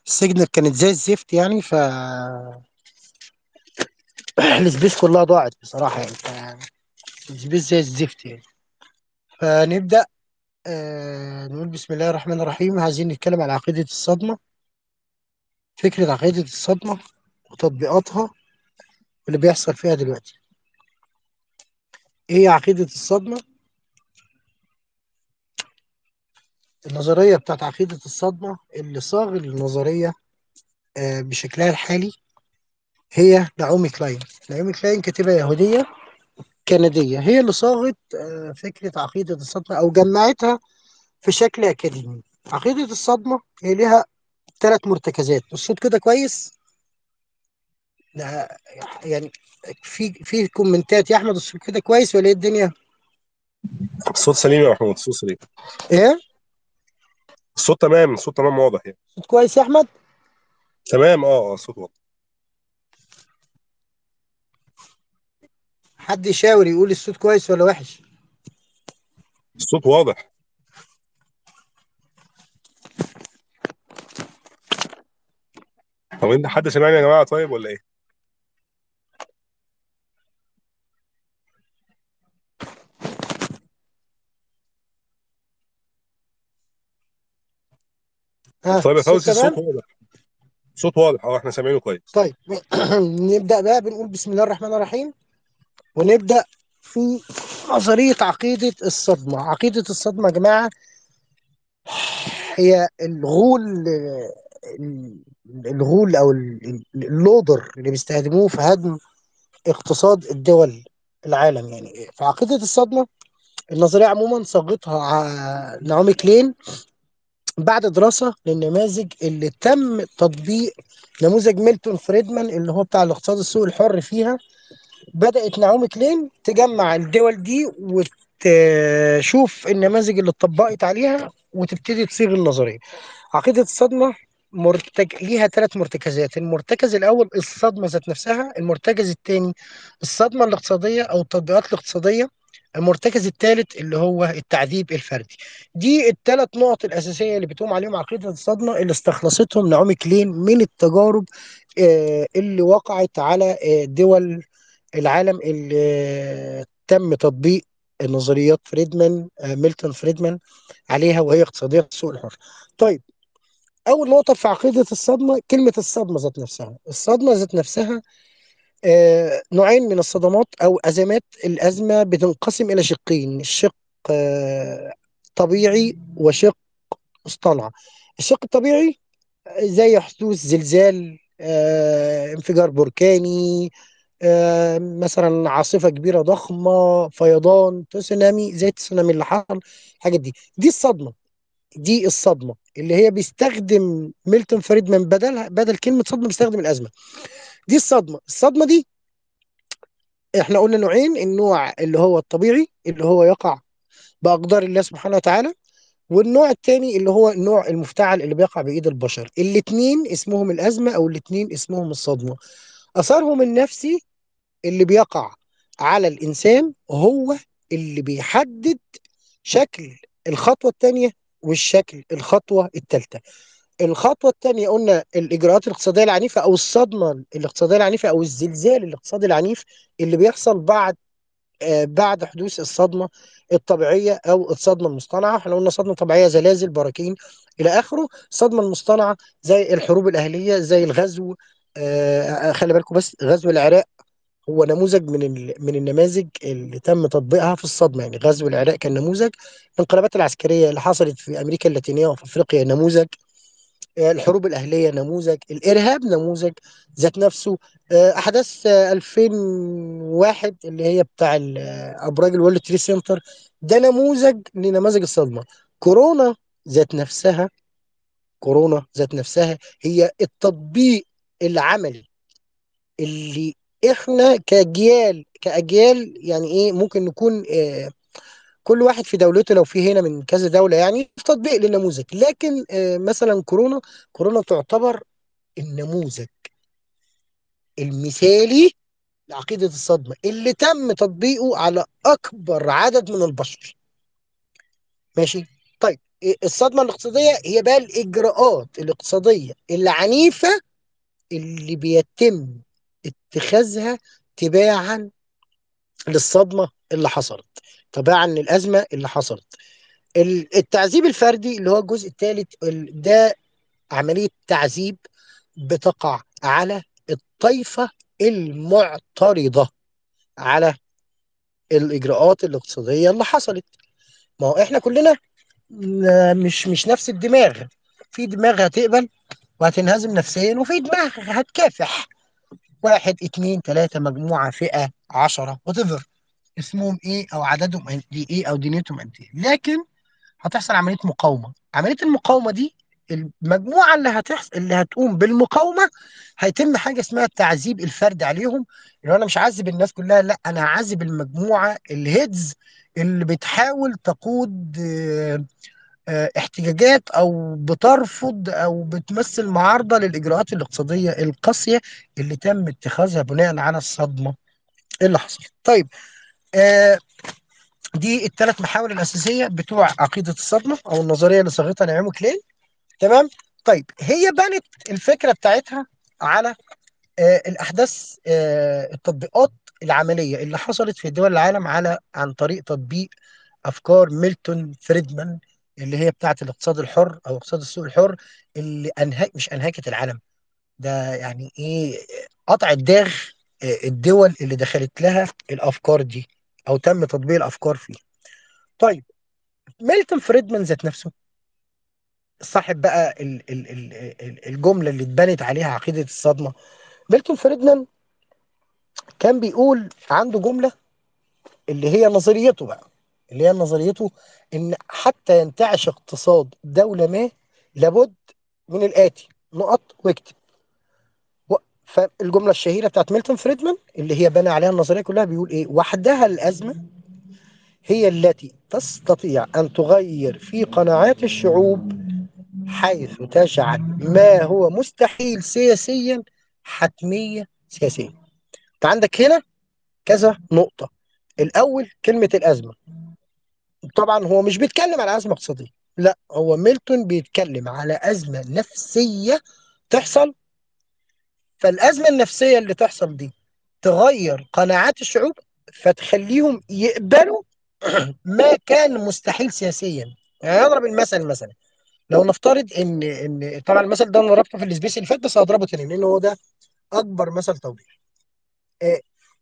السيجنال كانت زي الزفت يعني ف السبيس كلها ضاعت بصراحة يعني ف السبيس زي الزفت يعني فنبدأ آه نقول بسم الله الرحمن الرحيم عايزين نتكلم على عقيدة الصدمة فكرة عقيدة الصدمة وتطبيقاتها واللي بيحصل فيها دلوقتي ايه هي عقيدة الصدمة النظرية بتاعت عقيدة الصدمة اللي صاغ النظرية آه بشكلها الحالي هي نعومي كلاين نعومي كلاين كاتبة يهودية كندية هي اللي صاغت آه فكرة عقيدة الصدمة أو جمعتها في شكل أكاديمي عقيدة الصدمة هي ليها ثلاث مرتكزات الصوت كده كويس ده يعني في في كومنتات يا احمد الصوت كده كويس ولا ايه الدنيا الصوت سليم يا محمود الصوت سليم ايه الصوت تمام الصوت تمام واضح يعني صوت كويس يا احمد تمام اه اه الصوت واضح حد يشاور يقول الصوت كويس ولا وحش الصوت واضح هو انت حد سامعني يا جماعه طيب ولا ايه؟ ها طيب يا الصوت فوزي الصوت تمام واضح الصوت واضح اه احنا سامعينه كويس طيب نبدا بقى بنقول بسم الله الرحمن الرحيم ونبدا في نظريه عقيده الصدمه عقيده الصدمه يا جماعه هي الغول الغول او اللودر اللي بيستخدموه في هدم اقتصاد الدول العالم يعني في عقيده الصدمه النظريه عموما صاغتها نعومي كلين بعد دراسه للنماذج اللي تم تطبيق نموذج ميلتون فريدمان اللي هو بتاع الاقتصاد السوق الحر فيها بدات نعومي كلين تجمع الدول دي وتشوف النماذج اللي اتطبقت عليها وتبتدي تصيغ النظريه عقيده الصدمه مرتج... ليها ثلاث مرتكزات المرتكز الاول الصدمه ذات نفسها المرتكز الثاني الصدمه الاقتصاديه او التطبيقات الاقتصاديه المرتكز الثالث اللي هو التعذيب الفردي دي الثلاث نقط الاساسيه اللي بتقوم عليهم عقيده الصدمه اللي استخلصتهم نعومي كلين من التجارب آه، اللي وقعت على آه، دول العالم اللي تم تطبيق نظريات فريدمان آه، ميلتون فريدمان عليها وهي اقتصاديه السوق الحر طيب اول نقطه في عقيده الصدمه كلمه الصدمه ذات نفسها الصدمه ذات نفسها آه، نوعين من الصدمات او ازمات الازمه بتنقسم الى شقين الشق آه، طبيعي وشق مصطنع الشق الطبيعي زي حدوث زلزال آه، انفجار بركاني آه، مثلا عاصفه كبيره ضخمه فيضان تسونامي زي التسونامي اللي حصل الحاجات دي دي الصدمه دي الصدمه اللي هي بيستخدم ميلتون فريدمان بدلها بدل كلمه صدمه بيستخدم الازمه دي الصدمه الصدمه دي احنا قلنا نوعين النوع اللي هو الطبيعي اللي هو يقع باقدار الله سبحانه وتعالى والنوع الثاني اللي هو النوع المفتعل اللي بيقع بايد البشر الاثنين اسمهم الازمه او الاثنين اسمهم الصدمه اثرهم النفسي اللي بيقع على الانسان هو اللي بيحدد شكل الخطوه الثانيه والشكل الخطوه الثالثه الخطوه الثانيه قلنا الاجراءات الاقتصاديه العنيفه او الصدمه الاقتصاديه العنيفه او الزلزال الاقتصادي العنيف اللي بيحصل بعد آه، بعد حدوث الصدمه الطبيعيه او الصدمه المصطنعه احنا قلنا صدمه طبيعيه زلازل براكين الى اخره الصدمه المصطنعه زي الحروب الاهليه زي الغزو آه، خلي بالكم بس غزو العراق هو نموذج من ال- من النماذج اللي تم تطبيقها في الصدمه يعني غزو العراق كان نموذج الانقلابات العسكريه اللي حصلت في امريكا اللاتينيه وفي افريقيا نموذج آه، الحروب الأهلية نموذج الإرهاب نموذج ذات نفسه آه، أحداث آه، 2001 اللي هي بتاع ال- آه، أبراج الورلد تري سنتر ده نموذج لنماذج الصدمة كورونا ذات نفسها كورونا ذات نفسها هي التطبيق العملي اللي احنا كأجيال كأجيال يعني ايه ممكن نكون آه، كل واحد في دولته لو في هنا من كذا دولة يعني في تطبيق للنموذج لكن آه، مثلا كورونا كورونا تعتبر النموذج المثالي لعقيدة الصدمة اللي تم تطبيقه على أكبر عدد من البشر ماشي طيب الصدمه الاقتصاديه هي بقى الاجراءات الاقتصاديه العنيفه اللي بيتم اتخاذها تباعا للصدمه اللي حصلت تباعا للازمه اللي حصلت ال- التعذيب الفردي اللي هو الجزء الثالث ده عمليه تعذيب بتقع على الطائفه المعترضه على الاجراءات الاقتصاديه اللي حصلت ما هو احنا كلنا م- مش مش نفس الدماغ في دماغ هتقبل وهتنهزم نفسيا وفي دماغ هتكافح واحد اتنين تلاتة مجموعة فئة عشرة whatever اسمهم ايه او عددهم قد ايه او دنيتهم قد ايه لكن هتحصل عملية مقاومة عملية المقاومة دي المجموعة اللي هتحصل اللي هتقوم بالمقاومة هيتم حاجة اسمها التعذيب الفردي عليهم اللي انا مش هعذب الناس كلها لا انا هعذب المجموعة الهيدز اللي بتحاول تقود آه، آه، احتجاجات او بترفض او بتمثل معارضه للاجراءات الاقتصاديه القاسيه اللي تم اتخاذها بناء على الصدمه اللي حصلت. طيب آه دي الثلاث محاور الاساسيه بتوع عقيده الصدمه او النظريه اللي صاغتها نعيم كلين تمام؟ طيب هي بنت الفكره بتاعتها على آه الاحداث آه التطبيقات العمليه اللي حصلت في دول العالم على عن طريق تطبيق افكار ميلتون فريدمان اللي هي بتاعت الاقتصاد الحر او اقتصاد السوق الحر اللي انهك مش انهكت العالم ده يعني ايه قطع الداغ آه، الدول اللي دخلت لها الافكار دي او تم تطبيق الافكار فيه طيب ميلتون فريدمان ذات نفسه صاحب بقى ال- ال- ال- ال- الجمله اللي اتبنت عليها عقيده الصدمه ميلتون فريدمان كان بيقول عنده جمله اللي هي نظريته بقى اللي هي نظريته ان حتى ينتعش اقتصاد دولة ما لابد من الآتي نقط واكتب و- فالجملة الشهيرة بتاعت ميلتون فريدمان اللي هي بنى عليها النظرية كلها بيقول ايه وحدها الأزمة هي التي تستطيع أن تغير في قناعات الشعوب حيث تجعل ما هو مستحيل سياسيا حتمية سياسيا انت عندك هنا كذا نقطة الأول كلمة الأزمة طبعا هو مش بيتكلم على أزمة اقتصادية لا هو ميلتون بيتكلم على أزمة نفسية تحصل فالأزمة النفسية اللي تحصل دي تغير قناعات الشعوب فتخليهم يقبلوا ما كان مستحيل سياسيا يعني اضرب المثل مثلا لو نفترض ان ان طبعا المثل ده انا ضربته في السبيس اللي فات بس هضربه تاني لان هو ده اكبر مثل توضيح آه،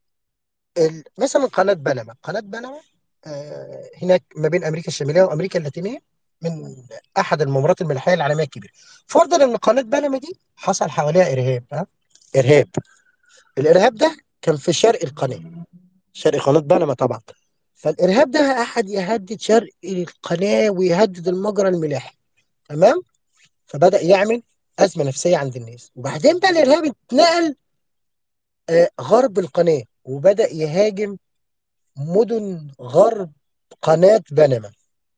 ال- مثلا قناه بنما قناه بنما آه، هناك ما بين امريكا الشماليه وامريكا اللاتينيه من احد الممرات الملاحيه العالميه الكبيره فرضا ان قناه بنما دي حصل حواليها ارهاب ها ارهاب الارهاب ده كان في شرق القناه شرق قناه بنما طبعا فالارهاب ده احد يهدد شرق القناه ويهدد المجرى الملاحي تمام فبدا يعمل ازمه نفسيه عند الناس وبعدين بقى الارهاب اتنقل آه، غرب القناه وبدا يهاجم مدن غرب قناه بنما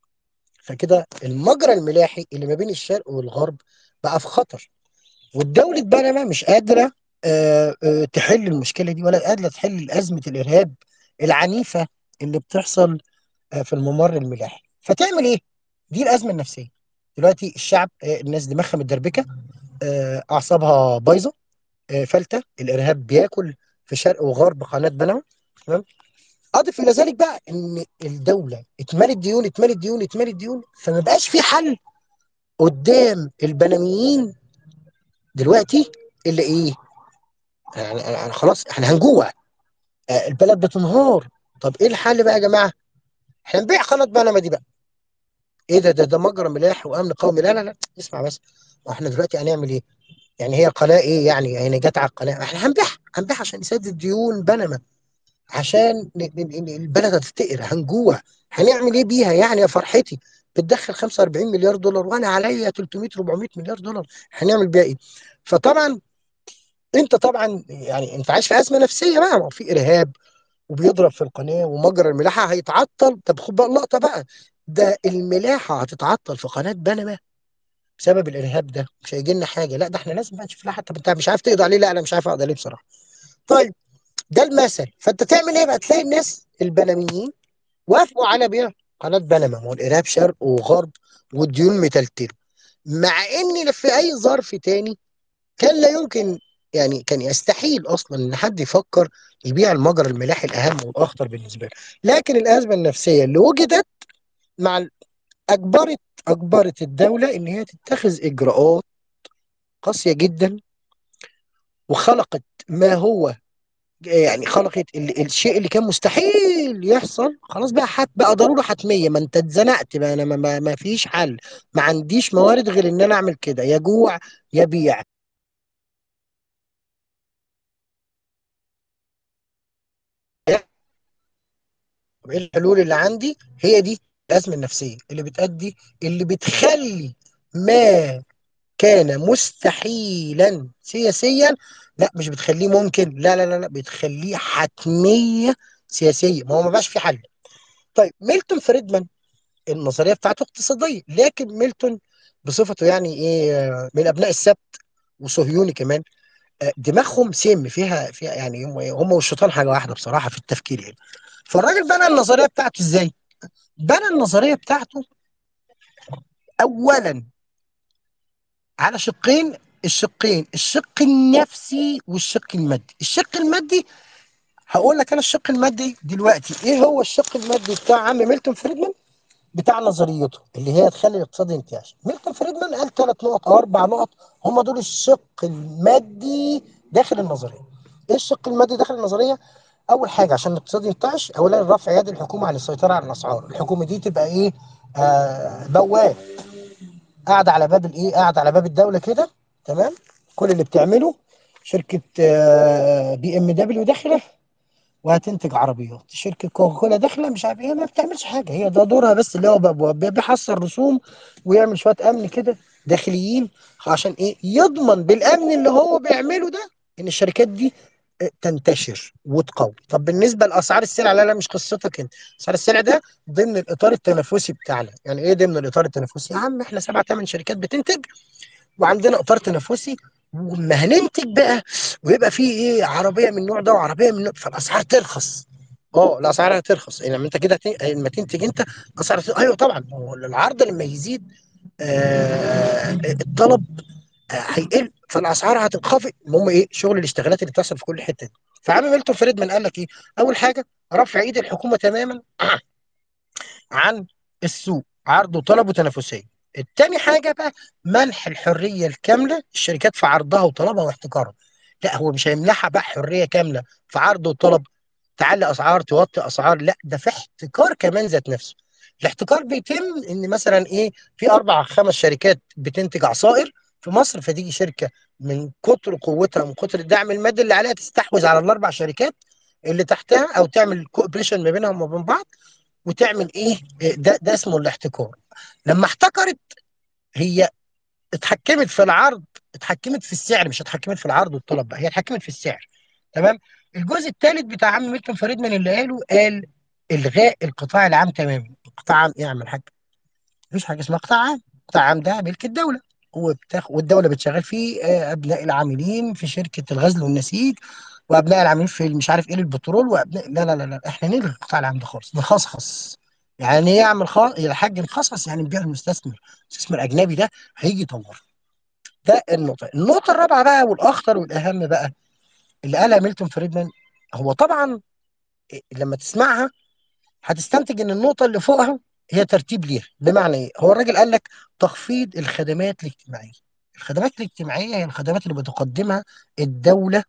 فكده المجرى الملاحي اللي ما بين الشرق والغرب بقى في خطر والدولة بنما مش قادرة آه، آه، تحل المشكلة دي ولا قادرة تحل أزمة الإرهاب العنيفة اللي بتحصل آه، في الممر الملاحي فتعمل إيه؟ دي الأزمة النفسية دلوقتي الشعب آه، الناس دماغها متدربكة آه، أعصابها بايظة آه، فلتة الإرهاب بياكل في شرق وغرب قناة بنما تمام اضف الى ذلك بقى ان الدوله اتملت ديون اتملت ديون اتملت ديون فما بقاش في حل قدام البنميين دلوقتي الا ايه؟ يعني يعني خلاص احنا هنجوع آه، البلد بتنهار طب ايه الحل بقى يا جماعه؟ احنا نبيع قناه بنما دي بقى ايه ده ده ده مجرى ملاحي وامن قومي لا لا لا اسمع بس واحنا دلوقتي هنعمل ايه؟ يعني هي قناه ايه يعني يعني جت على القناه احنا هنبيعها هنبيعها عشان نسدد ديون بنما عشان ن- ن- ن- البلد هتفتقر هنجوع هنعمل ايه بيها يعني يا فرحتي بتدخل 45 مليار دولار وانا عليا 300 400 مليار دولار هنعمل بيها ايه فطبعا انت طبعا يعني انت عايش في ازمه نفسيه بقى ما هو في ارهاب وبيضرب في القناه ومجرى الملاحه هيتعطل طب خد بقى اللقطه بقى ده الملاحه هتتعطل في قناه بنما بسبب الارهاب ده مش هيجي لنا حاجه لا ده احنا لازم بقى نشوف لها حتى انت مش عارف تقضي عليه لا انا مش عارف اقضي عليه بصراحه طيب ده المثل فانت تعمل ايه بقى تلاقي الناس البنميين وافقوا على بيع قناه بنما ما هو الارهاب شرق وغرب والديون متلتله مع ان في اي ظرف تاني كان لا يمكن يعني كان يستحيل اصلا ان حد يفكر يبيع المجرى الملاحي الاهم والاخطر بالنسبه له لكن الازمه النفسيه اللي وجدت مع ال- اجبرت اجبرت الدوله ان هي تتخذ اجراءات قاسيه جدا وخلقت ما هو يعني خلقت ال- الشيء اللي كان مستحيل يحصل خلاص بقى حت بقى ضروره حتميه ما انت اتزنقت بقى انا ما, ما, ما فيش حل ما عنديش موارد غير ان انا اعمل كده يا جوع يا بيع طب ايه الحلول اللي عندي هي دي الازمه النفسيه اللي بتأدي اللي بتخلي ما كان مستحيلا سياسيا لا مش بتخليه ممكن لا لا لا لا بتخليه حتميه سياسيه ما هو ما بقاش في حل طيب ميلتون فريدمان النظريه بتاعته اقتصاديه لكن ميلتون بصفته يعني ايه آه، من ابناء السبت وصهيوني كمان آه، دماغهم سم فيها فيها يعني هم هم والشيطان حاجه واحده بصراحه في التفكير يعني فالراجل بنى النظريه بتاعته ازاي؟ بنى النظريه بتاعته اولا على شقين الشقين الشق النفسي والشق المادي الشق المادي هقول لك انا الشق المادي دلوقتي ايه هو الشق المادي بتاع عم ميلتون فريدمان بتاع نظريته اللي هي تخلي الاقتصاد ينتعش ميلتون فريدمان قال ثلاث نقط او اربع نقط هم دول الشق المادي داخل النظريه ايه الشق المادي داخل النظريه اول حاجه عشان الاقتصاد ينتعش اولا رفع يد الحكومه عن السيطره على الاسعار الحكومه دي تبقى ايه آه بواب قاعده على باب الايه قاعده على باب الدوله كده تمام كل اللي بتعمله شركه آه بي ام دبليو داخله وهتنتج عربيات شركه كوكاكولا داخله مش عارف ايه ما بتعملش حاجه هي ده دورها بس اللي هو ب- ب- بيحصل رسوم ويعمل شويه امن كده داخليين عشان ايه يضمن بالامن اللي هو بيعمله ده ان الشركات دي آه، تنتشر وتقوي طب بالنسبه لاسعار السلع لا لا مش قصتك انت اسعار السلع ده ضمن الاطار التنافسي بتاعنا يعني ايه ضمن الاطار التنافسي يا عم احنا سبع ثمان شركات بتنتج وعندنا اطار تنافسي وما هننتج بقى ويبقى في ايه عربيه من النوع ده وعربيه من النوع فالاسعار ترخص اه الاسعار هترخص يعني لما انت كده هت- لما تنتج انت اسعار هت- ايوه طبعا هو العرض لما يزيد آه الطلب آه هيقل فالاسعار هتنخفض المهم ايه شغل الاشتغالات اللي بتحصل في كل حته دي فعم ميلتون فريدمان قال لك ايه اول حاجه رفع ايد الحكومه تماما عن السوق عرض وطلب وتنافسيه التاني حاجه بقى منح الحريه الكامله للشركات في عرضها وطلبها واحتكارها لا هو مش هيمنحها بقى حريه كامله في عرض وطلب تعلي اسعار توطي اسعار لا ده في احتكار كمان ذات نفسه الاحتكار بيتم ان مثلا ايه في اربع خمس شركات بتنتج عصائر في مصر فتيجي شركه من كتر قوتها ومن كتر الدعم المادي اللي عليها تستحوذ على الاربع شركات اللي تحتها او تعمل كوبريشن ما بينهم وبين بعض وتعمل ايه ده ده اسمه الاحتكار لما احتكرت هي اتحكمت في العرض اتحكمت في السعر مش اتحكمت في العرض والطلب بقى هي اتحكمت في السعر تمام الجزء الثالث بتاع عم ميلتون فريدمان اللي قاله قال الغاء القطاع العام تماما القطاع العام ايه يا عم الحاج مفيش حاجه اسمها قطاع عام القطاع العام ده ملك الدوله وبتاخ... والدوله بتشغل فيه آه، ابناء العاملين في شركه الغزل والنسيج وابناء العاملين في مش عارف ايه البترول وابناء لا لا لا لا احنا نلغي القطاع العام ده خالص نخصخص يعني ايه يعمل خاص يا حاج نخصص يعني نبيع المستثمر المستثمر الاجنبي ده هيجي يطور ده النقطه النقطه الرابعه بقى والاخطر والاهم بقى اللي قالها ميلتون فريدمان هو طبعا لما تسمعها هتستنتج ان النقطه اللي فوقها هي ترتيب ليها بمعنى ايه هو الراجل قال لك تخفيض الخدمات الاجتماعيه الخدمات الاجتماعيه هي الخدمات اللي بتقدمها الدوله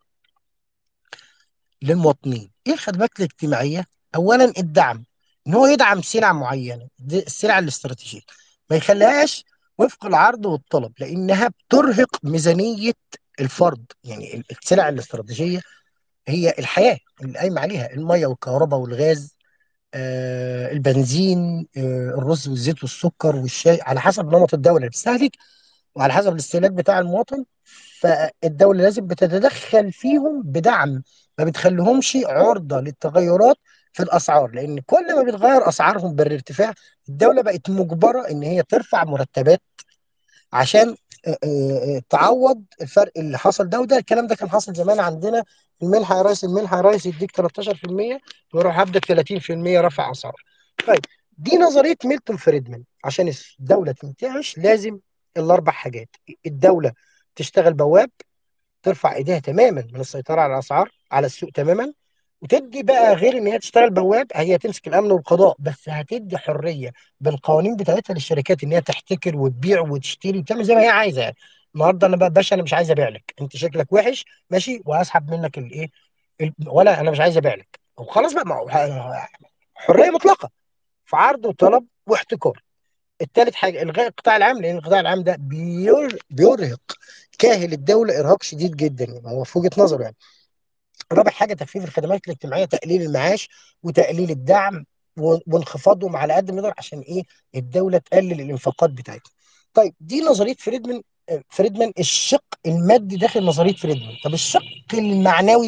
للمواطنين ايه الخدمات الاجتماعيه اولا الدعم ان هو يدعم سلع معينه دي السلع الاستراتيجيه ما يخليهاش وفق العرض والطلب لانها بترهق ميزانيه الفرد يعني السلع الاستراتيجيه هي الحياه اللي قايمه عليها الميه والكهرباء والغاز آه البنزين آه الرز والزيت والسكر والشاي على حسب نمط الدوله اللي بتستهلك وعلى حسب الاستهلاك بتاع المواطن فالدولة لازم بتتدخل فيهم بدعم ما بتخليهمش عرضة للتغيرات في الأسعار لأن كل ما بتغير أسعارهم بالارتفاع الدولة بقت مجبرة إن هي ترفع مرتبات عشان آه، آه، آه، تعوض الفرق اللي حصل ده وده الكلام ده كان حاصل زمان عندنا المنحة يا ريس المنحة يا ريس يديك 13% ويروح هبدك 30% رفع أسعار طيب دي نظريه ميلتون فريدمان عشان الدوله تنتعش لازم الاربع حاجات الدوله تشتغل بواب ترفع ايديها تماما من السيطره على الاسعار على السوق تماما وتدي بقى غير ان هي تشتغل بواب هي تمسك الامن والقضاء بس هتدي حريه بالقوانين بتاعتها للشركات ان هي تحتكر وتبيع وتشتري وتعمل زي ما هي عايزه يعني النهارده انا بقى باشا انا مش عايز ابيع لك انت شكلك وحش ماشي وهسحب منك الايه ال- ولا انا مش عايز ابيع لك وخلاص بقى ما هو حريه مطلقه في عرض وطلب واحتكار الثالث حاجه الغاء القطاع العام لان القطاع العام ده بير... بيرهق كاهل الدوله ارهاق شديد جدا يعني هو في وجهه نظره يعني رابع حاجه تخفيف الخدمات الاجتماعيه تقليل المعاش وتقليل الدعم و- وانخفاضهم على قد ما يقدر عشان ايه الدوله تقلل الانفاقات بتاعتها. طيب دي نظريه فريدمان آه، فريدمان الشق المادي داخل نظريه فريدمان، طب الشق المعنوي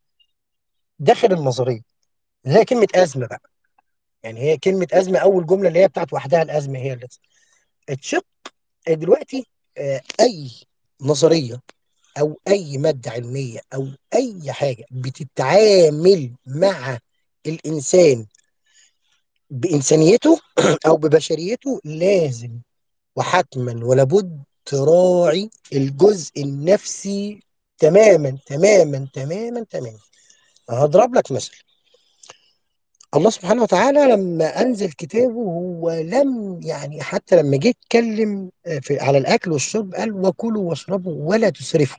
داخل النظريه اللي هي كلمه ازمه بقى يعني هي كلمه ازمه اول جمله اللي هي بتاعت وحدها الازمه هي اللي الشق دلوقتي آه، اي نظريه او اي ماده علميه او اي حاجه بتتعامل مع الانسان بانسانيته او ببشريته لازم وحتما ولابد تراعي الجزء النفسي تماما تماما تماما تماما هضرب لك مثل الله سبحانه وتعالى لما انزل كتابه هو لم يعني حتى لما جه يتكلم في على الاكل والشرب قال وكلوا واشربوا ولا تسرفوا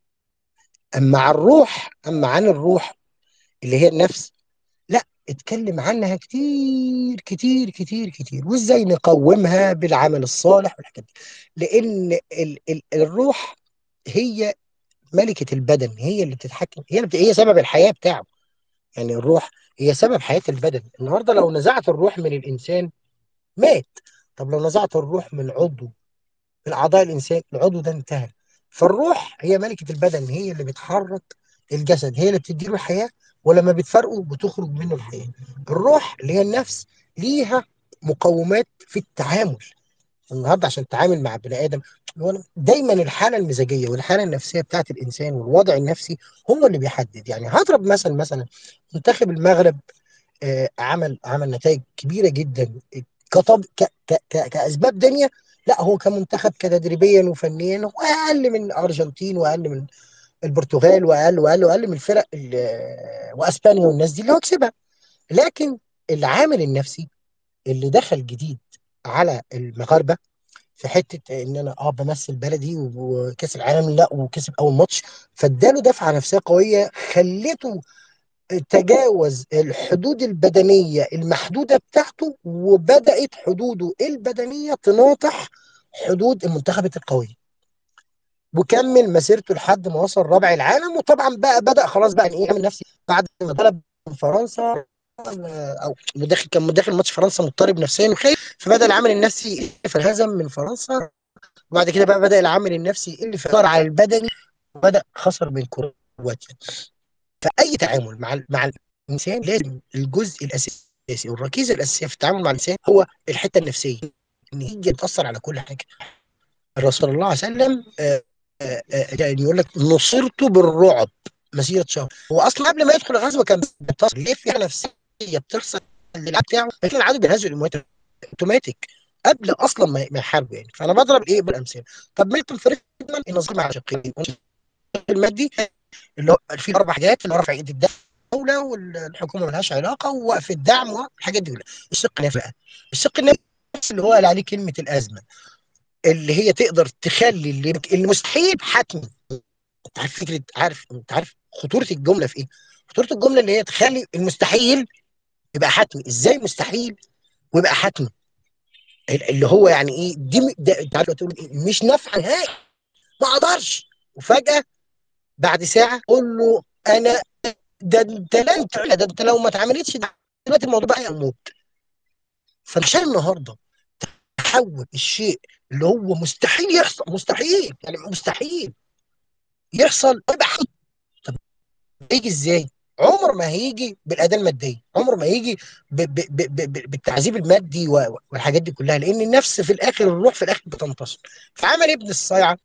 اما عن الروح اما عن الروح اللي هي النفس لا اتكلم عنها كتير كتير كتير كتير وازاي نقومها بالعمل الصالح والحاجات دي لان ال ال الروح هي ملكة البدن هي اللي بتتحكم هي اللي بت- هي سبب الحياة بتاعه يعني الروح هي سبب حياة البدن النهارده لو نزعت الروح من الانسان مات طب لو نزعت الروح من عضو من اعضاء الانسان العضو ده انتهى فالروح هي ملكة البدن هي اللي بتحرك الجسد هي اللي بتديله الحياة ولما بتفرقه بتخرج منه الحياة الروح اللي هي النفس ليها مقومات في التعامل النهارده عشان تتعامل مع بني ادم هو دايما الحاله المزاجيه والحاله النفسيه بتاعت الانسان والوضع النفسي هو اللي بيحدد يعني هضرب مثلا مثلا منتخب المغرب آه، عمل عمل نتائج كبيره جدا كطب ك ك ك كاسباب دنيا لا هو كمنتخب كتدريبيا وفنيا هو اقل من الارجنتين واقل من البرتغال واقل واقل واقل من الفرق ال- واسبانيا والناس دي اللي هو كسبها لكن العامل النفسي اللي دخل جديد على المغاربه في حته ان انا اه بمثل بلدي وكاس العالم لا وكسب اول ماتش فاداله دفعه نفسيه قويه خلته تجاوز الحدود البدنيه المحدوده بتاعته وبدات حدوده البدنيه تناطح حدود المنتخبات القويه وكمل مسيرته لحد ما وصل رابع العالم وطبعا بقى بدا خلاص بقى ايه يعمل نفسي بعد ما طلب من فرنسا او مداخل كان مداخل ماتش فرنسا مضطرب نفسيا وخايف فبدا العامل النفسي فانهزم من فرنسا وبعد كده بقى بدا العامل النفسي اللي في على البدني وبدا خسر من كرواتيا فاي تعامل مع مع الانسان لازم الجزء الاساسي والركيزه الاساسيه في التعامل مع الانسان هو الحته النفسيه ان هي بتاثر على كل حاجه الرسول صلى الله عليه وسلم آه، آه، آه، يعني يقول لك نصرت بالرعب مسيره شهر هو اصلا قبل ما يدخل الغزوه كان بيتصل ليه في نفسيه بترسل للعب بتاعه لكن العدو بينهزم الاموات اوتوماتيك قبل اصلا ما ما يحاربوا يعني فانا بضرب ايه بالامثله طب ميلتون فريدمان النظام على شقين الشق المادي اللي هو فيه اربع حاجات اللي هو رفع ايد الدوله والحكومه ملهاش علاقه ووقف الدعم والحاجات دي كلها الشق النفسي بقى الشق النفسي اللي هو قال عليه كلمه الازمه اللي هي تقدر تخلي اللي اللي مستحيل حتمي انت عارف فكره عارف انت عارف خطوره الجمله في ايه؟ خطوره الجمله اللي هي تخلي المستحيل يبقى حتمي ازاي مستحيل ويبقى حتمي اللي هو يعني ايه دي م- ده انت عارف تقول إيه؟ مش نافعه نهائي ما اقدرش وفجاه بعد ساعه قول له انا ده انت لن تعملها ده انت لو ما اتعملتش دلوقتي الموضوع بقى يموت فعشان النهارده تحول الشيء اللي هو مستحيل يحصل مستحيل يعني مستحيل يحصل يبقى حتمي طب يجي ازاي؟ عمر ما هيجي بالاداه الماديه، عمر ما هيجي ب ب ب ب ب بالتعذيب المادي و- والحاجات دي كلها لان النفس في الاخر الروح في الاخر بتنتصر. فعمل ابن الصيعه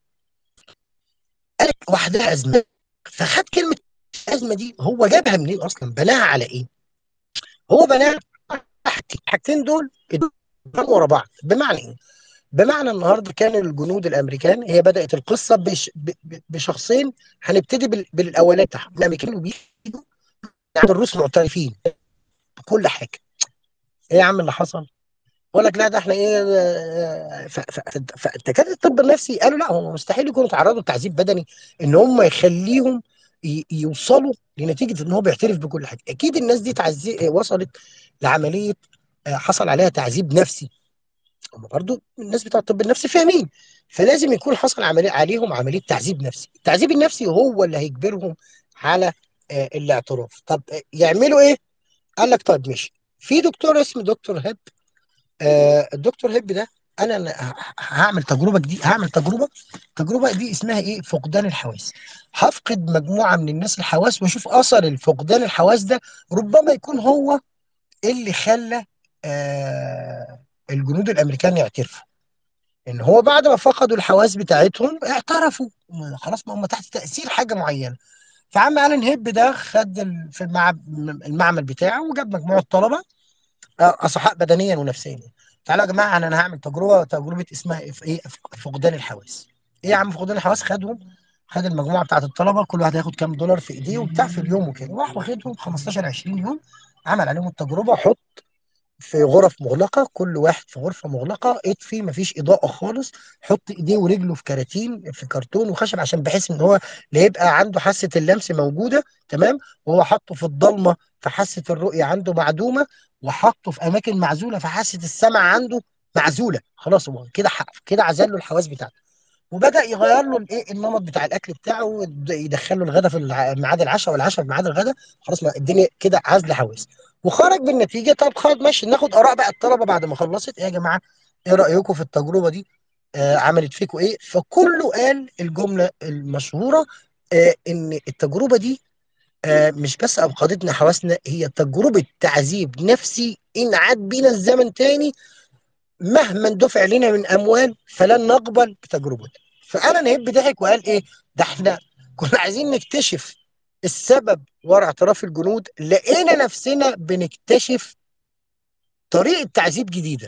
قال لك وحدها ازمه فخد كلمه الازمه دي هو جابها منين اصلا؟ بناها على ايه؟ هو بناها على حاجتين الحاجتين دول اتضربوا ورا بعض بمعنى ايه؟ بمعنى النهارده كان الجنود الامريكان هي بدات القصه بش ب- ب- بشخصين هنبتدي بال- بالاولاني بتاعهم الامريكان وبيجوا يعني الروس معترفين بكل حاجه ايه يا عم اللي حصل؟ يقول لك لا ده احنا ايه آه، ف- ف- فدكاتره الطب النفسي قالوا لا هم مستحيل يكونوا تعرضوا لتعذيب بدني ان هم يخليهم ي- يوصلوا لنتيجه ان هو بيعترف بكل حاجه اكيد الناس دي تعزي وصلت لعمليه آه، حصل عليها تعذيب نفسي هم برضو الناس بتاع الطب النفسي فاهمين فلازم يكون حصل عملية عليهم عملية تعذيب نفسي التعذيب النفسي هو اللي هيجبرهم على آه، الاعتراف طب آه، يعملوا ايه قال لك طيب ماشي في دكتور اسمه دكتور هيب آه، الدكتور هيب ده انا أنا ه- هعمل تجربه جديده هعمل تجربه التجربه دي اسمها ايه فقدان الحواس هفقد مجموعه من الناس الحواس واشوف اثر الفقدان الحواس ده ربما يكون هو اللي خلى آه الجنود الامريكان يعترفوا ان هو بعد ما فقدوا الحواس بتاعتهم اعترفوا ما- خلاص ما هم تحت تاثير حاجه معينه فعم الين هيب ده خد ال- في المعب- المعمل بتاعه وجاب مجموعه طلبه آه، اصحاء بدنيا ونفسيا تعالوا يا جماعه انا أنا هعمل تجربه تجربه اسمها إيه ايه فقدان الحواس ايه يا عم فقدان الحواس خدهم خد المجموعه بتاعت الطلبه كل واحد هياخد كام دولار في ايديه وبتاع في اليوم وكده وراح واخدهم 15 20 يوم عمل عليهم التجربه حط في غرف مغلقه كل واحد في غرفه مغلقه اطفي مفيش اضاءه خالص حط ايديه ورجله في كراتين في كرتون وخشب عشان بحيث ان هو لا يبقى عنده حاسه اللمس موجوده تمام وهو حطه في الضلمه فحاسه الرؤيه عنده معدومه وحطه في اماكن معزوله فحاسه السمع عنده معزوله خلاص هو كده ح- كده عزل له الحواس بتاعته وبدا يغير له الايه النمط بتاع الاكل بتاعه يدخل له الغداء في الع- ميعاد العشاء والعشاء في ميعاد الغداء خلاص ما الدنيا كده عزل حواس وخرج بالنتيجه طب خلاص ماشي ناخد اراء بقى الطلبه بعد ما خلصت ايه يا جماعه ايه رايكم في التجربه دي آه عملت فيكم ايه فكله قال الجمله المشهوره آه ان التجربه دي آه مش بس افقدتنا حواسنا هي تجربه تعذيب نفسي ان عاد بينا الزمن تاني مهما دفع لنا من اموال فلن نقبل بتجربته فانا نهب ضحك وقال ايه ده احنا كنا عايزين نكتشف السبب ورا اعتراف الجنود لقينا نفسنا بنكتشف طريقه تعذيب جديده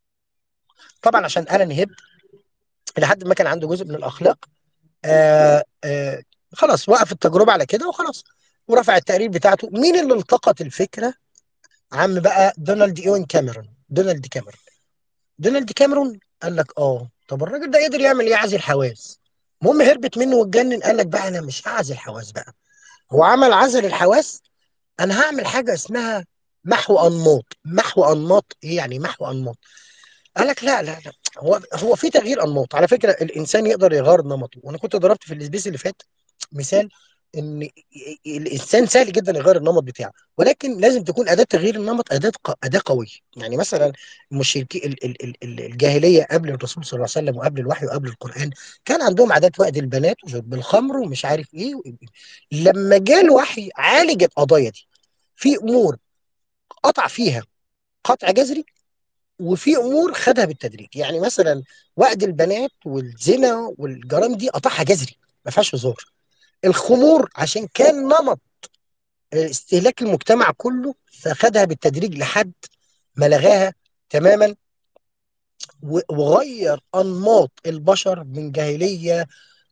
طبعا عشان انا نهب لحد ما كان عنده جزء من الاخلاق آه آه خلاص وقف التجربه على كده وخلاص ورفع التقرير بتاعته مين اللي التقط الفكره عم بقى دونالد ايوين كاميرون دونالد كاميرون دونالد كاميرون قال لك اه طب الراجل ده قدر يعمل ايه عزل حواس المهم هربت منه واتجنن قال لك بقى انا مش هعزل حواس بقى هو عمل عزل الحواس انا هعمل حاجه اسمها محو انماط محو انماط ايه يعني محو انماط قال لك لا لا لا هو هو في تغيير انماط على فكره الانسان يقدر يغير نمطه وانا كنت ضربت في السبيس اللي فات مثال ان الانسان سهل جدا يغير النمط بتاعه ولكن لازم تكون اداه تغيير النمط اداه ق- اداه قويه يعني مثلا المشركين ال- ال- ال- ال- الجاهليه قبل الرسول صلى الله عليه وسلم وقبل الوحي وقبل القران كان عندهم عادات وقت البنات وشرب الخمر ومش عارف ايه لما جاء الوحي عالج القضايا دي في امور قطع فيها قطع جذري وفي امور خدها بالتدريج يعني مثلا وقت البنات والزنا والجرائم دي قطعها جذري ما فيهاش هزار الخمور عشان كان نمط استهلاك المجتمع كله فخدها بالتدريج لحد ما لغاها تماما و- وغير انماط البشر من جاهليه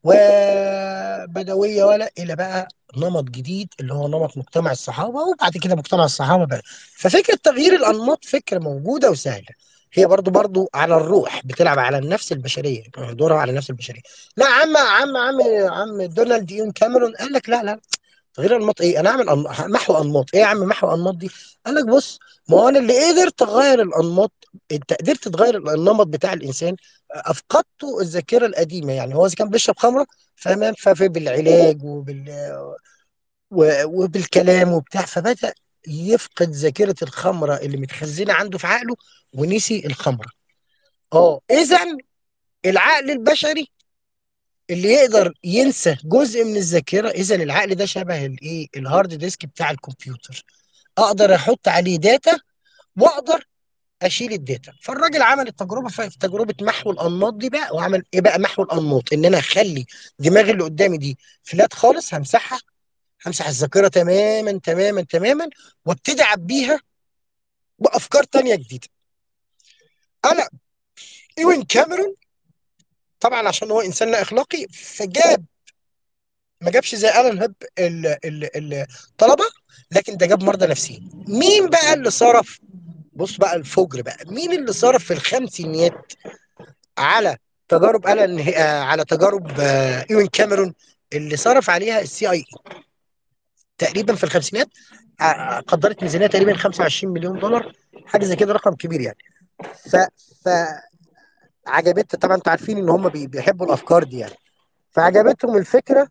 وبدويه ولا الى بقى نمط جديد اللي هو نمط مجتمع الصحابه وبعد كده مجتمع الصحابه بقى ففكره تغيير الانماط فكره موجوده وسهله هي برضو برضو على الروح بتلعب على النفس البشريه دورها على النفس البشريه لا عم عم عم عم دونالد يون كاميرون قال لك لا لا تغيير انماط ايه انا اعمل أن... محو انماط ايه يا عم محو انماط دي قال لك بص ما هو انا اللي قدرت اغير الانماط انت قدرت تغير النمط بتاع الانسان افقدته الذاكره القديمه يعني هو اذا كان بيشرب خمره فما ففي بالعلاج وبال و- وبالكلام وبتاع فبدا يفقد ذاكره الخمره اللي متخزنه عنده في عقله ونسي الخمره اه اذا العقل البشري اللي يقدر ينسى جزء من الذاكره اذا العقل ده شبه الايه الهارد ديسك بتاع الكمبيوتر اقدر احط عليه داتا واقدر اشيل الداتا فالراجل عمل التجربه في في تجربه محو الانماط دي بقى وعمل ايه بقى محو الانماط ان انا اخلي دماغي اللي قدامي دي فلات خالص همسحها همسح الذاكره تماما تماما تماما وابتدي اعبيها بافكار تانية جديده انا ايوين كاميرون طبعا عشان هو انسان لا اخلاقي فجاب ما جابش زي الان هيب ال- ال- الطلبه لكن ده جاب مرضى نفسيين مين بقى اللي صرف بص بقى الفجر بقى مين اللي صرف في الخمسينيات على تجارب الان هي- آه، على تجارب آه، ايوين كاميرون اللي صرف عليها السي اي اي تقريبا في الخمسينات آه، قدرت ميزانيه تقريبا 25 مليون دولار حاجه زي كده رقم كبير يعني ف ف عجبت طبعا انتوا عارفين ان هم بي- بيحبوا الافكار دي يعني فعجبتهم الفكره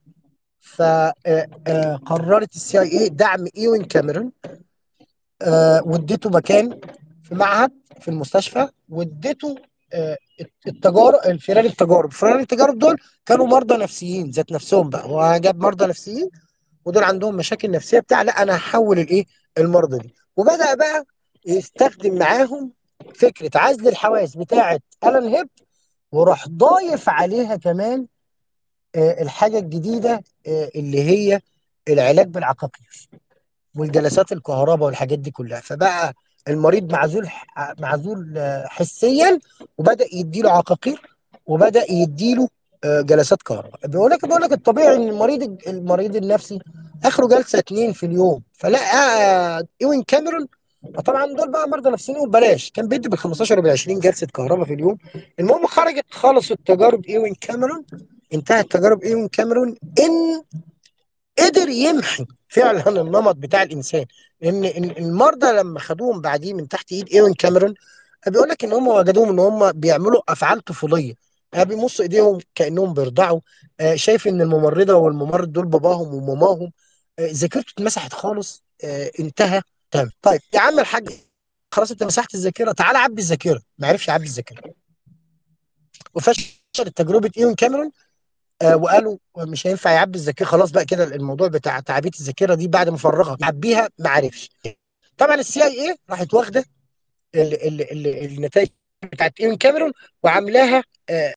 فقررت السي اي اي دعم ايوين كاميرون آه، واديته مكان في معهد في المستشفى واديته آه، التجارب الفيران التجارب فيران التجارب دول كانوا مرضى نفسيين ذات نفسهم بقى هو جاب مرضى نفسيين ودول عندهم مشاكل نفسيه بتاع لا انا هحول الايه المرضى دي وبدا بقى يستخدم معاهم فكره عزل الحواس بتاعه الان هيب وراح ضايف عليها كمان آه، الحاجه الجديده آه، اللي هي العلاج بالعقاقير والجلسات الكهرباء والحاجات دي كلها فبقى المريض معزول معزول آه، حسيا وبدا يديله عقاقير وبدا يديله آه، جلسات كهرباء بيقول لك بيقول لك الطبيعي ان المريض المريض النفسي اخره جلسه اتنين في اليوم فلا آه، ايوين كاميرون طبعا دول بقى مرضى نفسيين وببلاش كان بيدي بال 15 وبال 20 جلسه كهرباء في اليوم المهم خرجت خلصت تجارب ايوين كاميرون انتهت تجارب ايوين كاميرون ان قدر يمحي فعلا النمط بتاع الانسان لان ال- المرضى لما خدوهم بعديه من تحت ايد ايوين كاميرون بيقول لك ان هم وجدوهم ان هم بيعملوا افعال طفوليه آه، بيمصوا ايديهم كانهم بيرضعوا آه، شايف ان الممرضه والممرض دول باباهم وماماهم آه، ذاكرته اتمسحت خالص آه، انتهى تمام طيب يا عم الحاج خلاص انت مسحت الذاكره تعالى عبي الذاكره ما عرفش يعبي الذاكره وفشلت تجربه ايون كاميرون آه وقالوا مش هينفع يعبي الذاكره خلاص بقى كده الموضوع بتاع تعبئه الذاكره دي بعد ما فرغها يعبيها ما عرفش طبعا السي اي اي راحت واخده ال- ال- ال- النتائج بتاعت ايون كاميرون وعاملاها آه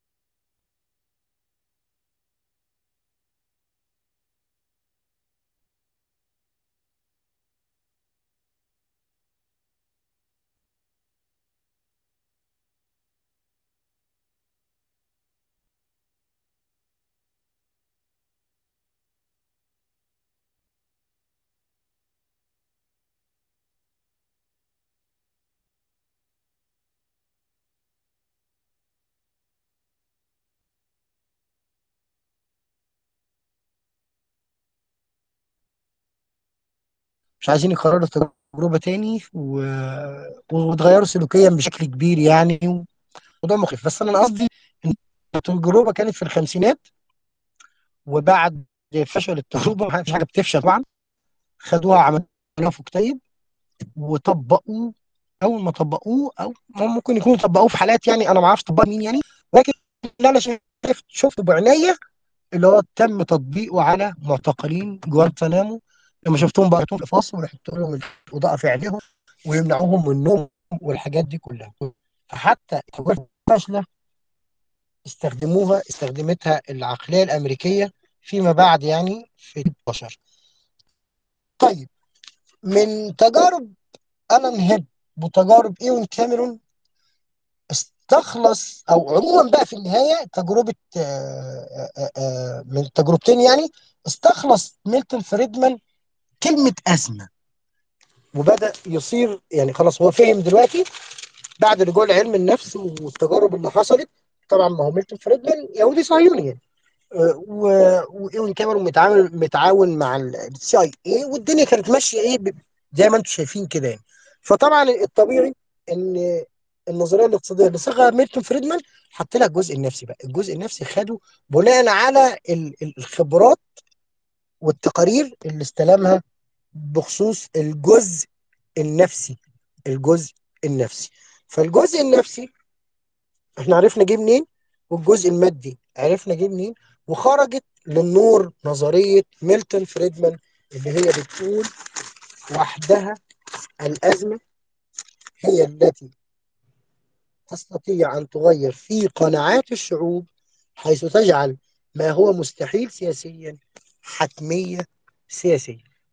مش عايزين يكرروا التجربه تاني و... وتغيروا سلوكيا بشكل كبير يعني موضوع مخيف بس انا قصدي ان التجربه كانت في الخمسينات وبعد فشل التجربه ما فيش حاجه بتفشل طبعا خدوها عملوها في كتيب وطبقوه اول ما طبقوه او ممكن يكونوا طبقوه في حالات يعني انا ما اعرفش طبقوا مين يعني ولكن اللي انا شفت شفته بعينيا اللي هو تم تطبيقه على معتقلين جوانتانامو لما شفتهم بقى في الفصل ويحطوا لهم الاضاءه في عينيهم ويمنعوهم من النوم والحاجات دي كلها فحتى التجربه الفاشله استخدموها استخدمتها العقليه الامريكيه فيما بعد يعني في البشر طيب من تجارب الان هيب وتجارب ايون كاميرون استخلص او عموما بقى في النهايه تجربه آه، آه، آه، من تجربتين يعني استخلص ميلتون فريدمان كلمه ازمه وبدا يصير يعني خلاص هو فهم دلوقتي بعد رجوع علم النفس والتجارب اللي حصلت طبعا ما هو ميلتون فريدمان يهودي صهيوني يعني آه، و- وايون كاميرون متعامل متعاون مع السي اي اي والدنيا كانت ماشيه ايه ب- زي ما انتم شايفين كده يعني فطبعا الطبيعي ان النظريه الاقتصاديه اللي صاغها ميلتون فريدمان حط لها الجزء النفسي بقى الجزء النفسي خده بناء على ال- ال- الخبرات والتقارير اللي استلمها بخصوص الجزء النفسي الجزء النفسي فالجزء النفسي احنا عرفنا جه منين والجزء المادي عرفنا جه منين وخرجت للنور نظرية ميلتون فريدمان اللي هي بتقول وحدها الأزمة هي التي تستطيع أن تغير في قناعات الشعوب حيث تجعل ما هو مستحيل سياسيا حتمية سياسية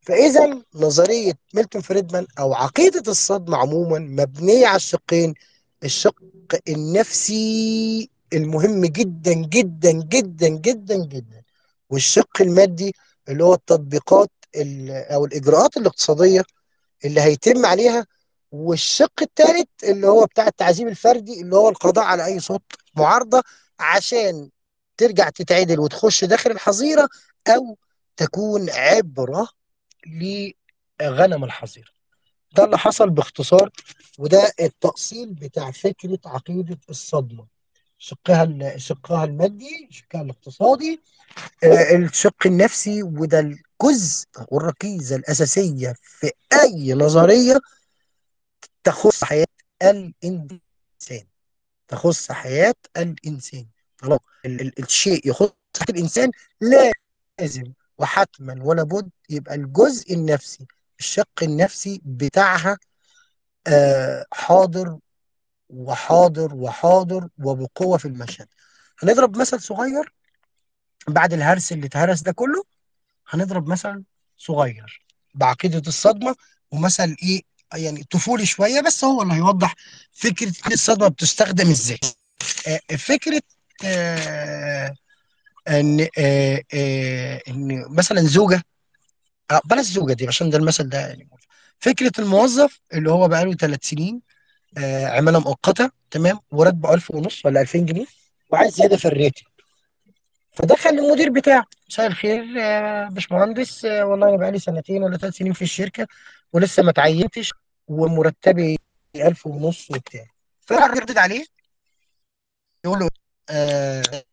فاذا نظريه ميلتون فريدمان او عقيده الصدمه عموما مبنيه على الشقين الشق النفسي المهم جدا جدا جدا جدا جدا والشق المادي اللي هو التطبيقات ال- او الاجراءات الاقتصاديه اللي هيتم عليها والشق الثالث اللي هو بتاع التعذيب الفردي اللي هو القضاء على اي صوت معارضه عشان ترجع تتعدل وتخش داخل الحظيره او تكون عبره لغنم الحظيره ده اللي حصل باختصار وده التأصيل بتاع فكرة عقيدة الصدمة شقها ال- شقها المادي شقها الاقتصادي آه، الشق النفسي وده الجزء والركيزة الأساسية في أي نظرية تخص حياة الإنسان تخص حياة الإنسان طالما ال- ال- الشيء يخص حياة الإنسان لازم وحتما ولا بد يبقى الجزء النفسي الشق النفسي بتاعها آه، حاضر وحاضر وحاضر وبقوة في المشهد هنضرب مثل صغير بعد الهرس اللي اتهرس ده كله هنضرب مثل صغير بعقيدة الصدمة ومثل ايه يعني طفولي شوية بس هو اللي هيوضح فكرة الصدمة بتستخدم ازاي آه، فكرة آه، ان آه، آه، ان مثلا زوجة آه، بلاش زوجة دي عشان ده المثل ده يعني فكرة الموظف اللي هو بقاله ثلاث سنين آه، عمالة مؤقتة تمام وراتبه 1000 ونص ولا 2000 جنيه وعايز زيادة في الراتب فدخل المدير بتاعه مساء الخير يا باشمهندس آه، والله انا بقالي سنتين ولا ثلاث سنين في الشركة ولسه ما اتعينتش ومرتبي 1000 ونص وبتاع فراح يردد عليه يقول له آه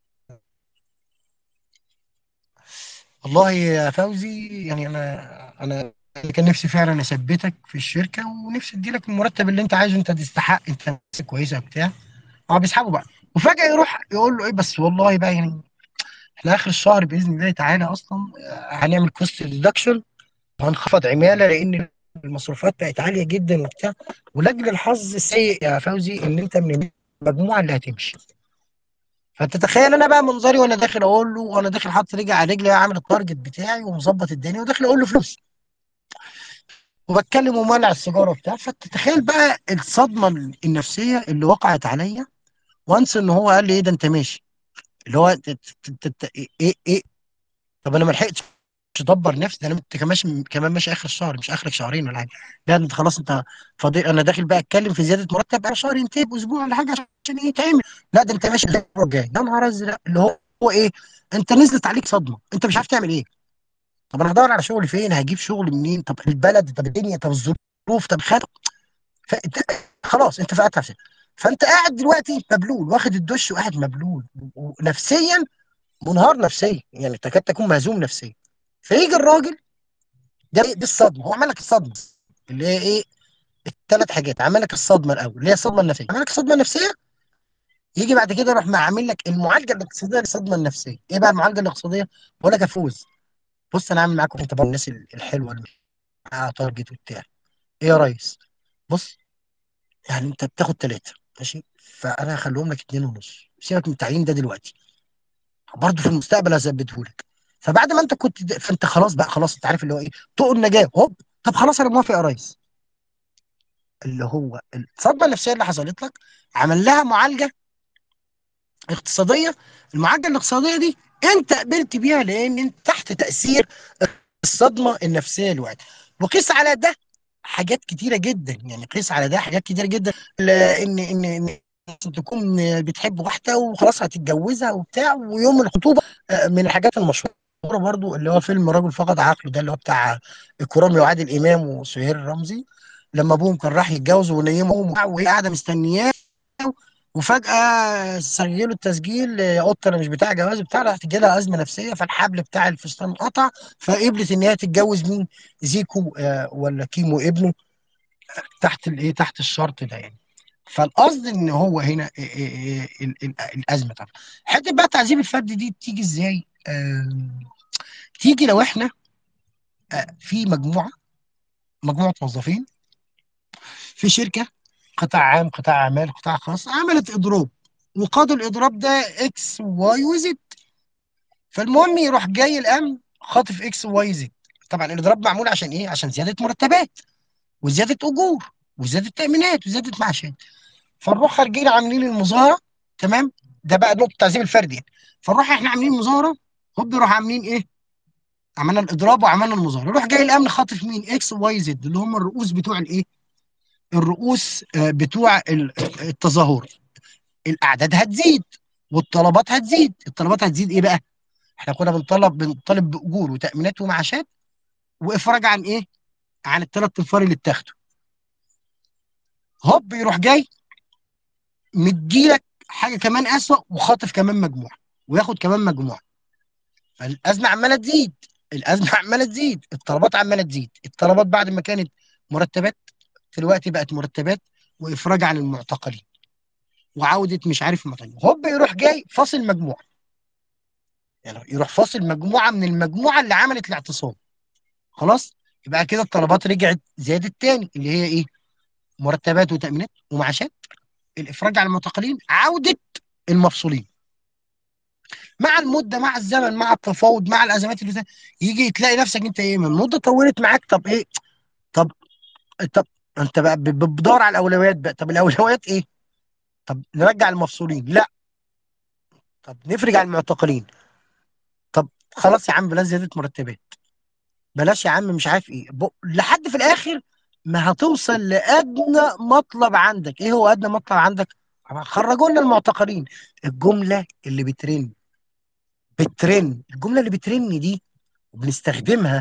والله يا فوزي يعني انا انا كان نفسي فعلا اثبتك في الشركه ونفسي اديلك المرتب اللي انت عايزه انت تستحق انت ناس كويسه وبتاع هو بيسحبه بقى وفجاه يروح يقول له ايه بس والله بقى يعني احنا اخر الشهر باذن الله تعالى اصلا آه، هنعمل كوست ريدكشن وهنخفض عماله لان المصروفات بقت عاليه جدا وبتاع ولاجل الحظ السيء يا فوزي ان انت من المجموعه اللي هتمشي فانت تخيل انا بقى منظري وانا داخل اقول له وانا داخل حاطط رجلي على رجلي عامل التارجت بتاعي ومظبط الدنيا وداخل اقول له فلوس وبتكلم ومولع السيجاره وبتاع فتتخيل بقى الصدمه النفسيه اللي وقعت عليا وانس ان هو قال لي ايه ده انت ماشي اللي هو ت- ت- ت- ت- ايه ايه إيه؟ طب انا ما لحقتش ادبر نفسي ده انا انت كمان ماشي كمان ماشي اخر الشهر مش اخرك شهرين ولا حاجه لا انت خلاص انت فاضي انا داخل بقى اتكلم في زياده مرتب على شهر ينتهي باسبوع ولا حاجه عشان ايه يتعمل لا ده انت ماشي الاسبوع الجاي يا نهار ازرق اللي هو هو ايه انت نزلت عليك صدمه انت مش عارف تعمل ايه طب انا هدور على شغل فين هجيب شغل منين طب البلد طب الدنيا طب الظروف طب خد فانت خلاص انت فقدت نفسك فانت قاعد دلوقتي مبلول واخد الدش وقاعد مبلول ونفسيا منهار نفسيا يعني تكاد تكون مهزوم نفسيا فيجي الراجل ده دي الصدمه هو عمل لك الصدمه اللي هي ايه الثلاث حاجات عمل لك الصدمه الاول اللي هي الصدمه النفسيه عمل لك الصدمه النفسيه يجي بعد كده يروح عامل لك المعالجه الاقتصاديه للصدمه النفسيه ايه بقى المعالجه الاقتصاديه بقول لك يا فوز بص انا عامل معاكم انت بقى الناس الحلوه اللي معاها تارجت وبتاع ايه يا ريس بص يعني انت بتاخد ثلاثه ماشي فانا هخليهم لك اتنين ونص سيبك من التعيين ده دلوقتي برضه في المستقبل هثبته لك فبعد ما انت كنت د... فانت خلاص بقى خلاص انت عارف اللي هو ايه طوق النجاه هوب طب خلاص انا موافق يا ريس اللي هو الصدمه النفسيه اللي حصلت لك عمل لها معالجه اقتصاديه المعالجه الاقتصاديه دي انت قبلت بيها لان انت تحت تاثير الصدمه النفسيه الوقت وقيس على ده حاجات كتيره جدا يعني قيس على ده حاجات كتيره جدا ل- ان ان ان تكون بتحب واحده وخلاص هتتجوزها وبتاع ويوم الخطوبه آه، من الحاجات المشهوره برضو اللي هو فيلم رجل فقد عقله ده اللي هو بتاع اكرامي وعادل امام وسهير رمزي لما ابوهم كان راح يتجوز ونيمهم وهي قاعده مستنياه وفجأة سجلوا التسجيل يا قطة أنا مش بتاع جواز بتاع راح تجي لها أزمة نفسية فالحبل بتاع الفستان قطع فقبلت إن هي تتجوز مين؟ زيكو آه، ولا كيمو ابنه تحت الإيه تحت الشرط ده يعني فالقصد إن هو هنا إيه إيه إيه ال- ال- الأزمة طبعا حتة بقى تعذيب الفرد دي بتيجي إزاي؟ آم، تيجي لو إحنا آه، في مجموعة مجموعة موظفين في شركة قطاع عام قطاع أعمال قطاع خاص عملت إضراب وقادوا الإضراب ده إكس واي وزد فالمهم يروح جاي الامن خاطف اكس واي زد طبعا الاضراب معمول عشان ايه عشان زياده مرتبات وزياده اجور وزياده تامينات وزياده معاشات فنروح خارجين عاملين المظاهره تمام ده بقى نقطه تعذيب الفردي يعني. فنروح احنا عاملين مظاهره هوب نروح عاملين ايه عملنا الاضراب وعملنا المظاهره يروح جاي الامن خاطف مين اكس واي زد اللي هم الرؤوس بتوع الايه الرؤوس آه، بتوع ال- التظاهر الاعداد هتزيد والطلبات هتزيد الطلبات هتزيد ايه بقى احنا كنا بنطلب بنطالب باجور وتامينات ومعاشات وافراج عن ايه عن الثلاث انفار اللي اتاخدوا هوب يروح جاي مديلك حاجه كمان اسوأ وخاطف كمان مجموعه وياخد كمان مجموعه فالازمه عماله تزيد الازمه عماله تزيد الطلبات عماله تزيد الطلبات بعد ما كانت مرتبات دلوقتي بقت مرتبات وافراج عن المعتقلين وعوده مش عارف المعتقلين هوب يروح جاي فاصل مجموعه يعني يروح فاصل مجموعه من المجموعه اللي عملت الاعتصام خلاص يبقى كده الطلبات رجعت زادت تاني اللي هي ايه مرتبات وتامينات ومعاشات الافراج عن المعتقلين عوده المفصولين مع المده مع الزمن مع التفاوض مع الازمات اللي بت- يجي تلاقي نفسك انت ايه من المده طولت معاك طب ايه طب طب انت بقى ب- ب- بتدور على الاولويات بقى طب الاولويات ايه طب نرجع المفصولين لا طب نفرج عن المعتقلين طب خلاص يا عم بلاش زياده مرتبات بلاش يا عم مش عارف ايه ب... لحد في الاخر ما هتوصل لادنى مطلب عندك ايه هو ادنى مطلب عندك خرجوا لنا المعتقلين الجمله اللي بترن بترن الجمله اللي بترن دي وبنستخدمها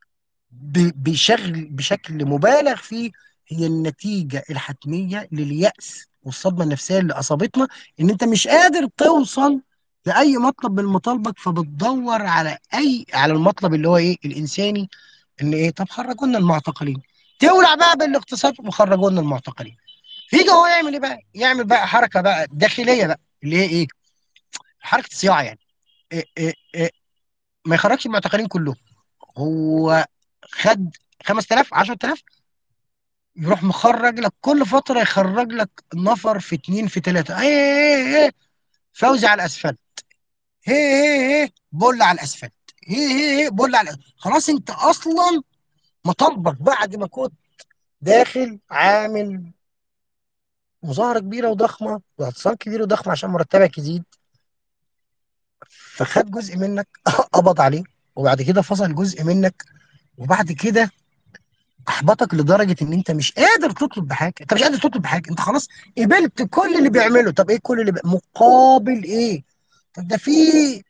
ب- بشغل بشكل مبالغ فيه هي النتيجه الحتميه لليأس والصدمه النفسيه اللي اصابتنا ان انت مش قادر توصل لاي مطلب من مطالبك فبتدور على اي على المطلب اللي هو ايه الانساني ان ايه طب خرجوا لنا المعتقلين تولع بقى بالاقتصاد وخرجوا لنا المعتقلين يجي هو يعمل ايه بقى يعمل بقى حركه بقى داخليه بقى اللي هي ايه حركه صياعه يعني إيه إيه إيه ما يخرجش المعتقلين كلهم هو خد 5000 10000 يروح مخرج لك كل فتره يخرج لك نفر في اتنين في تلاته ايه ايه ايه فوزي على الاسفلت هي هي هي بول على الاسفلت هي هي هي بول على خلاص انت اصلا مطالبك بعد ما كنت داخل عامل مظاهره كبيره وضخمه واعتصام كبير وضخم عشان مرتبك يزيد فخد جزء منك قبض عليه وبعد كده فصل جزء منك وبعد كده احبطك لدرجه ان انت مش قادر تطلب بحاجه انت مش قادر تطلب بحاجه انت خلاص قبلت كل اللي بيعمله طب ايه كل اللي بي... مقابل ايه طب ده في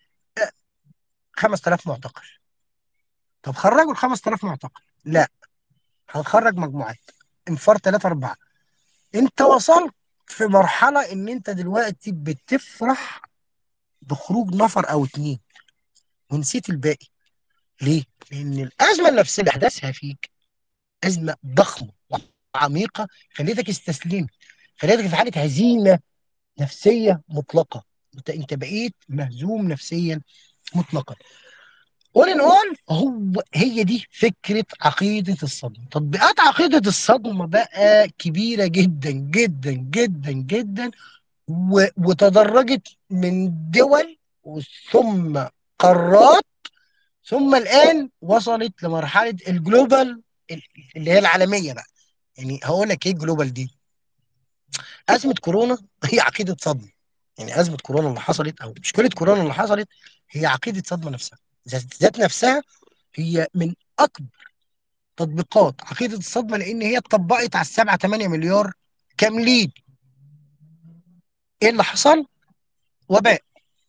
5000 معتقل طب خرجوا ال 5000 معتقل لا هنخرج مجموعات انفار 3 4 انت وصلت في مرحله ان انت دلوقتي بتفرح بخروج نفر او اتنين ونسيت الباقي ليه؟ لان الازمه النفسيه اللي احداثها فيك ازمه ضخمه وعميقه خليتك استسلمت خليتك في حاله هزيمه نفسيه مطلقه انت انت بقيت مهزوم نفسيا مطلقا قول ان قول هو هي دي فكره عقيده الصدمه تطبيقات عقيده الصدمه بقى كبيره جدا جدا جدا جدا و- وتدرجت من دول ثم قارات ثم الان وصلت لمرحله الجلوبال اللي هي العالميه بقى يعني هقول لك ايه الجلوبال دي ازمه كورونا هي عقيده صدمه يعني ازمه كورونا اللي حصلت او مشكله كورونا اللي حصلت هي عقيده صدمه نفسها ذات ذات نفسها هي من اكبر تطبيقات عقيده الصدمه لان هي اتطبقت على السبعة 8 مليار كاملين ايه اللي حصل؟ وباء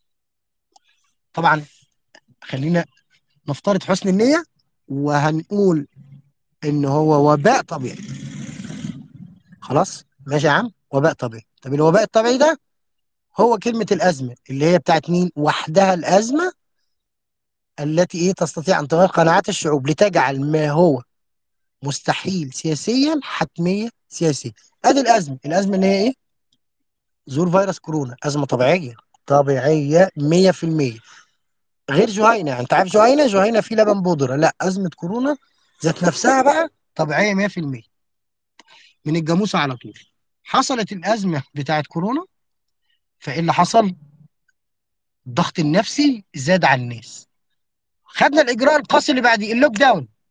طبعا خلينا نفترض حسن النيه وهنقول ان هو وباء طبيعي خلاص ماشي يا عم وباء طبيعي طب الوباء الطبيعي ده هو كلمة الأزمة اللي هي بتاعت مين وحدها الأزمة التي إيه تستطيع أن تغير قناعات الشعوب لتجعل ما هو مستحيل سياسيا حتمية سياسية أدي الأزمة الأزمة اللي هي إيه ظهور فيروس كورونا أزمة طبيعية طبيعية 100% غير جهينة أنت عارف جهينة جهينة في لبن بودرة لا أزمة كورونا ذات نفسها بقى طبيعية 100% من الجاموسة على طول حصلت الأزمة بتاعت كورونا فإيه اللي حصل الضغط النفسي زاد على الناس خدنا الاجراء القاسي اللي بعديه اللوك داون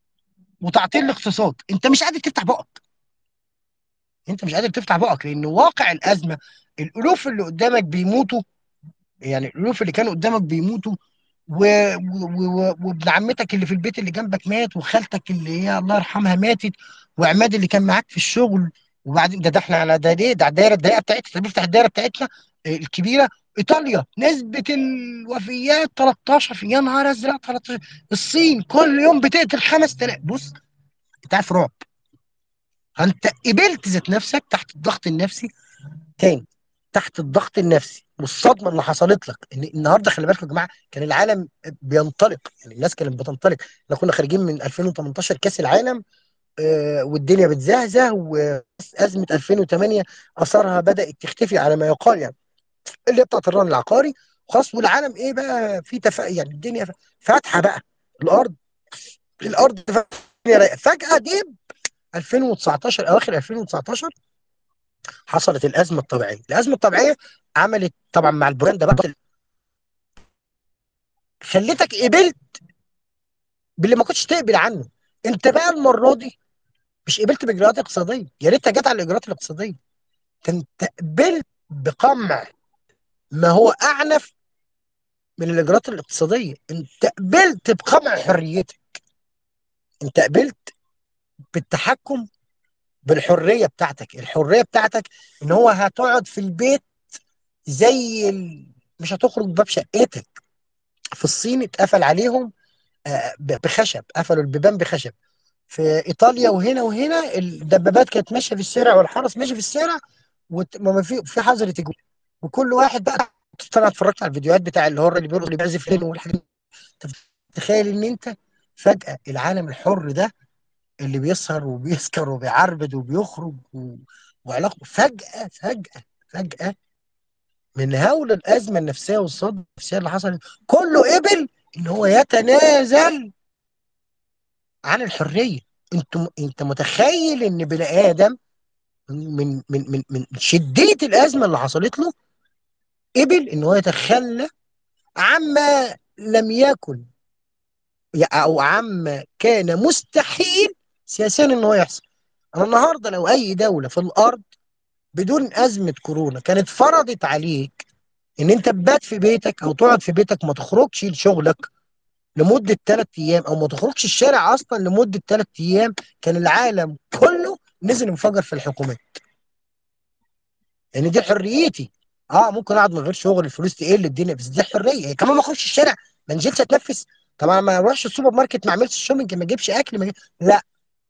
وتعطيل الاقتصاد انت مش قادر تفتح بقك انت مش قادر تفتح بقك لان واقع الازمه الالوف اللي قدامك بيموتوا يعني الالوف اللي كانوا قدامك بيموتوا و... و... و... وابن عمتك اللي في البيت اللي جنبك مات وخالتك اللي هي الله يرحمها ماتت وعماد اللي كان معاك في الشغل وبعدين ده ده احنا على ده ليه ده على الدايره الضيقه بتاعتنا طب افتح الدايره بتاعتنا آه، الكبيره ايطاليا نسبه الوفيات 13 يا نهار ازرق 13 الصين كل يوم بتقتل 5000 بص انت عارف رعب فانت قبلت ذات نفسك تحت الضغط النفسي تاني تحت الضغط النفسي والصدمه اللي حصلت لك ان النهارده خلي بالكم يا جماعه كان العالم بينطلق يعني الناس كانت بتنطلق احنا كنا خارجين من 2018 كاس العالم آه، والدنيا بتزهزه وازمه 2008 اثارها بدات تختفي على ما يقال يعني اللي هي بتاعت الرهن العقاري خلاص والعالم ايه بقى في تف... يعني الدنيا فاتحه بقى الارض الارض فاتحة. فجاه دي 2019 اواخر 2019 حصلت الازمه الطبيعيه الازمه الطبيعيه عملت طبعا مع البراند بقى خلتك قبلت باللي ما كنتش تقبل عنه انت بقى المره دي مش قبلت باجراءات اقتصاديه يا ريتها جت على الاجراءات الاقتصاديه انت قبلت بقمع ما هو اعنف من الاجراءات الاقتصاديه انت قبلت بقمع حريتك انت قبلت بالتحكم بالحريه بتاعتك الحريه بتاعتك ان هو هتقعد في البيت زي ال... مش هتخرج باب شقتك في الصين اتقفل عليهم آه، ب- بخشب قفلوا البيبان بخشب في ايطاليا وهنا وهنا الدبابات كانت ماشيه في الشارع والحرس ماشي في الشارع وما في في حظر تجول وكل واحد بقى انا اتفرجت على الفيديوهات بتاع اللي هو اللي بيرقص اللي بيعزف لين والحاجات دي. أنت تخيل ان انت فجاه العالم الحر ده اللي بيسهر وبيسكر وبيعربد وبيخرج و... وعلاقته فجاه فجاه فجاه من هول الازمه النفسيه والصدمه النفسيه اللي حصلت كله قبل ان هو يتنازل عن الحريه انت انت متخيل ان بني ادم من من من من شديه الازمه اللي حصلت له قبل ان هو يتخلى عما لم يكن او عما كان مستحيل سياسيا ان هو يحصل انا النهارده لو اي دوله في الارض بدون ازمه كورونا كانت فرضت عليك ان انت تبات في بيتك او تقعد في بيتك ما تخرجش لشغلك لمده ثلاث ايام او ما تخرجش الشارع اصلا لمده ثلاث ايام كان العالم كله نزل انفجر في الحكومات لان دي حريتي اه ممكن اقعد من غير شغل الفلوس تقل الدنيا بس دي حريه كمان ما اخرجش الشارع ما انزلش اتنفس طبعا ما اروحش السوبر ماركت ما اعملش شوبنج ما اجيبش اكل ما أجيب... لا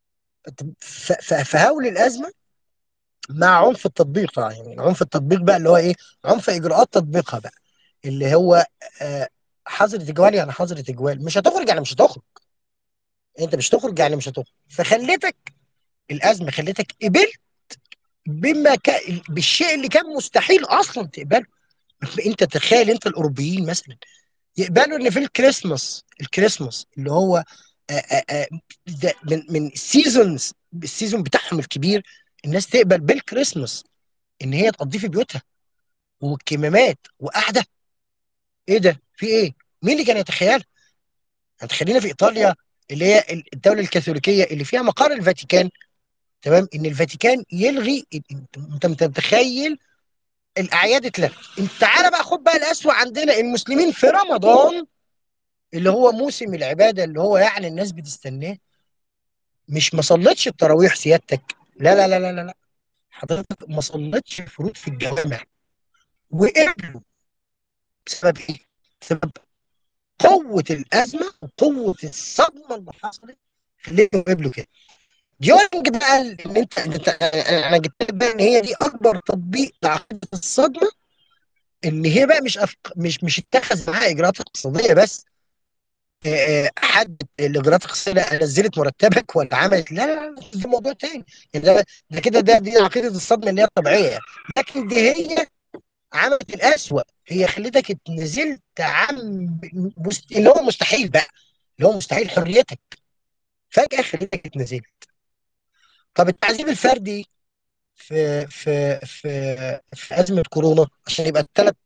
ف- ف- فهول الازمه مع عنف التطبيق طبعا يعني عنف التطبيق بقى اللي هو ايه عنف اجراءات تطبيقها بقى اللي هو آه حظر تجوال يعني حظر تجوال مش هتخرج يعني مش هتخرج انت مش هتخرج يعني مش هتخرج فخلتك الازمه خلتك قبلت بما كان بالشيء اللي كان مستحيل اصلا تقبله انت تخيل انت الاوروبيين مثلا يقبلوا ان في الكريسماس الكريسماس اللي هو آآ آآ ده من من السيزونز السيزون بتاعهم الكبير الناس تقبل بالكريسماس ان هي تقضيه في بيوتها والكمامات وقاعده ايه ده في ايه مين اللي كان يتخيل هتخلينا في ايطاليا اللي هي الدوله الكاثوليكيه اللي فيها مقر الفاتيكان تمام ان الفاتيكان يلغي انت انت متخيل الاعياد اتلغت انت تعالى بقى خد بقى الاسوأ عندنا المسلمين في رمضان اللي هو موسم العباده اللي هو يعني الناس بتستناه مش ما صليتش التراويح سيادتك لا لا لا لا لا لا حضرتك ما صليتش الفروض في الجوامع وقبلوا بسبب ايه؟ بسبب قوه الازمه وقوه الصدمه اللي حصلت خليهم قبلوا كده ديونج بقى ان انت انت انا جبت لك بقى ان هي دي اكبر تطبيق لعقيده الصدمه ان هي بقى مش أفق... مش مش اتخذ معاها اجراءات اقتصاديه بس آه، حد الاجراءات الاقتصاديه نزلت مرتبك ولا عملت لا لا لا ده موضوع تاني يعني ده ده كده ده دي عقيده الصدمه اللي هي الطبيعيه يعني. لكن دي هي عملت الاسوأ هي خلتك نزلت عن مست... اللي هو مستحيل بقى اللي هو مستحيل حريتك فجاه خلتك اتنزلت طب التعذيب الفردي في في في في ازمه كورونا عشان يبقى الثلاث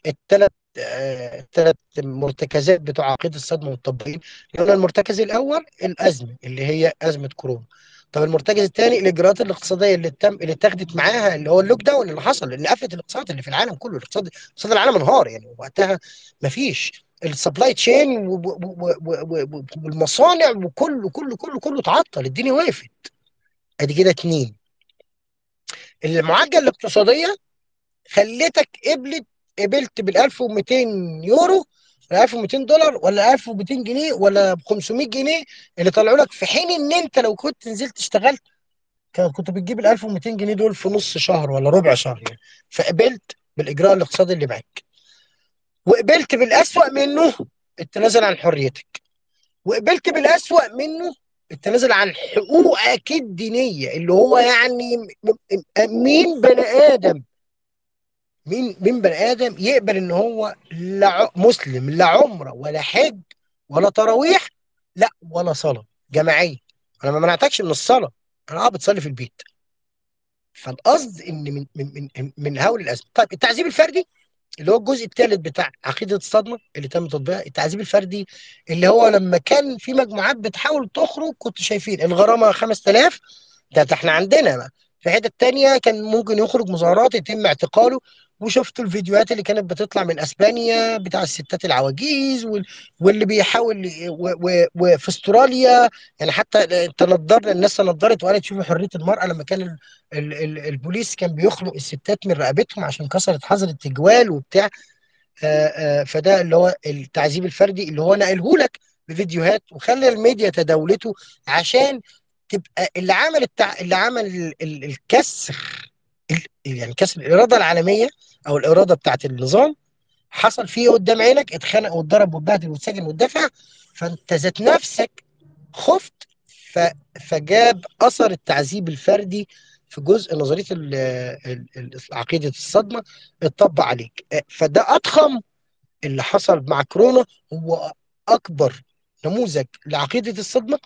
الثلاث الثلاث مرتكزات بتوع عقيده الصدمه والتطبيقين قلنا المرتكز الاول الازمه اللي هي ازمه كورونا طب المرتكز الثاني الاجراءات الاقتصاديه اللي تم اللي اتخذت معاها اللي هو اللوك داون اللي حصل اللي قفلت الاقتصاد اللي في العالم كله الاقتصاد اقتصاد العالم انهار يعني وقتها ما فيش السبلاي تشين والمصانع وكله كله كله كله اتعطل الدنيا وقفت ادي كده اتنين المعالجه الاقتصاديه خلتك قبلت قبلت بال 1200 يورو ولا 1200 دولار ولا 1200 جنيه ولا ب 500 جنيه اللي طلعوا لك في حين ان انت لو كنت نزلت اشتغلت كان- كنت بتجيب ال 1200 جنيه دول في نص شهر ولا ربع شهر يعني فقبلت بالاجراء الاقتصادي اللي معاك وقبلت بالاسوأ منه التنازل عن حريتك وقبلت بالاسوأ منه التنازل عن حقوقك الدينيه اللي هو يعني م- م- مين بني ادم مين مين بني ادم يقبل ان هو لا ع- مسلم لا عمره ولا حج ولا تراويح لا ولا صلاه جماعيه انا ما منعتكش من الصلاه انا اه بتصلي في البيت فالقصد ان من من من من هول الازمه طيب التعذيب الفردي اللي هو الجزء الثالث بتاع عقيده الصدمه اللي تم تطبيقها التعذيب الفردي اللي هو لما كان في مجموعات بتحاول تخرج كنت شايفين الغرامه 5000 ده ده احنا عندنا بقى في حته تانية كان ممكن يخرج مظاهرات يتم اعتقاله وشفتوا الفيديوهات اللي كانت بتطلع من اسبانيا بتاع الستات العواجيز وال- واللي بيحاول ي- و- و- وفي استراليا يعني حتى تنضر الناس تنضرت وقالت شوفوا حريه المراه لما كان ال ال ال البوليس كان بيخلق الستات من رقبتهم عشان كسرت حظر التجوال وبتاع آه، آه، فده اللي هو التعذيب الفردي اللي هو نقله لك بفيديوهات وخلى الميديا تداولته عشان تبقى اللي عمل التع... اللي عمل ال... ال... الكسر ال... يعني كسر الاراده العالميه او الاراده بتاعت النظام حصل فيه قدام عينك اتخنق واتضرب واتبهدل واتسجن واتدفع فانت ذات نفسك خفت ف... فجاب اثر التعذيب الفردي في جزء نظريه ال... ال... ال- عقيده الصدمه اتطبق عليك آه، فده اضخم اللي حصل مع كورونا هو اكبر نموذج لعقيده الصدمه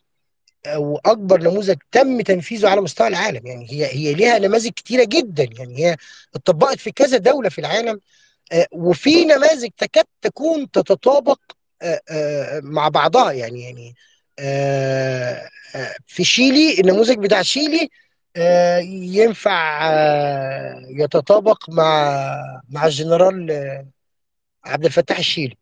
واكبر نموذج تم تنفيذه على مستوى العالم يعني هي هي ليها نماذج كتيره جدا يعني هي اتطبقت في كذا دوله في العالم آه، وفي نماذج تكاد تكون تتطابق آه، آه، مع بعضها يعني يعني آه، آه، في شيلي النموذج بتاع شيلي آه، ينفع آه، يتطابق مع مع الجنرال آه، عبد الفتاح الشيلي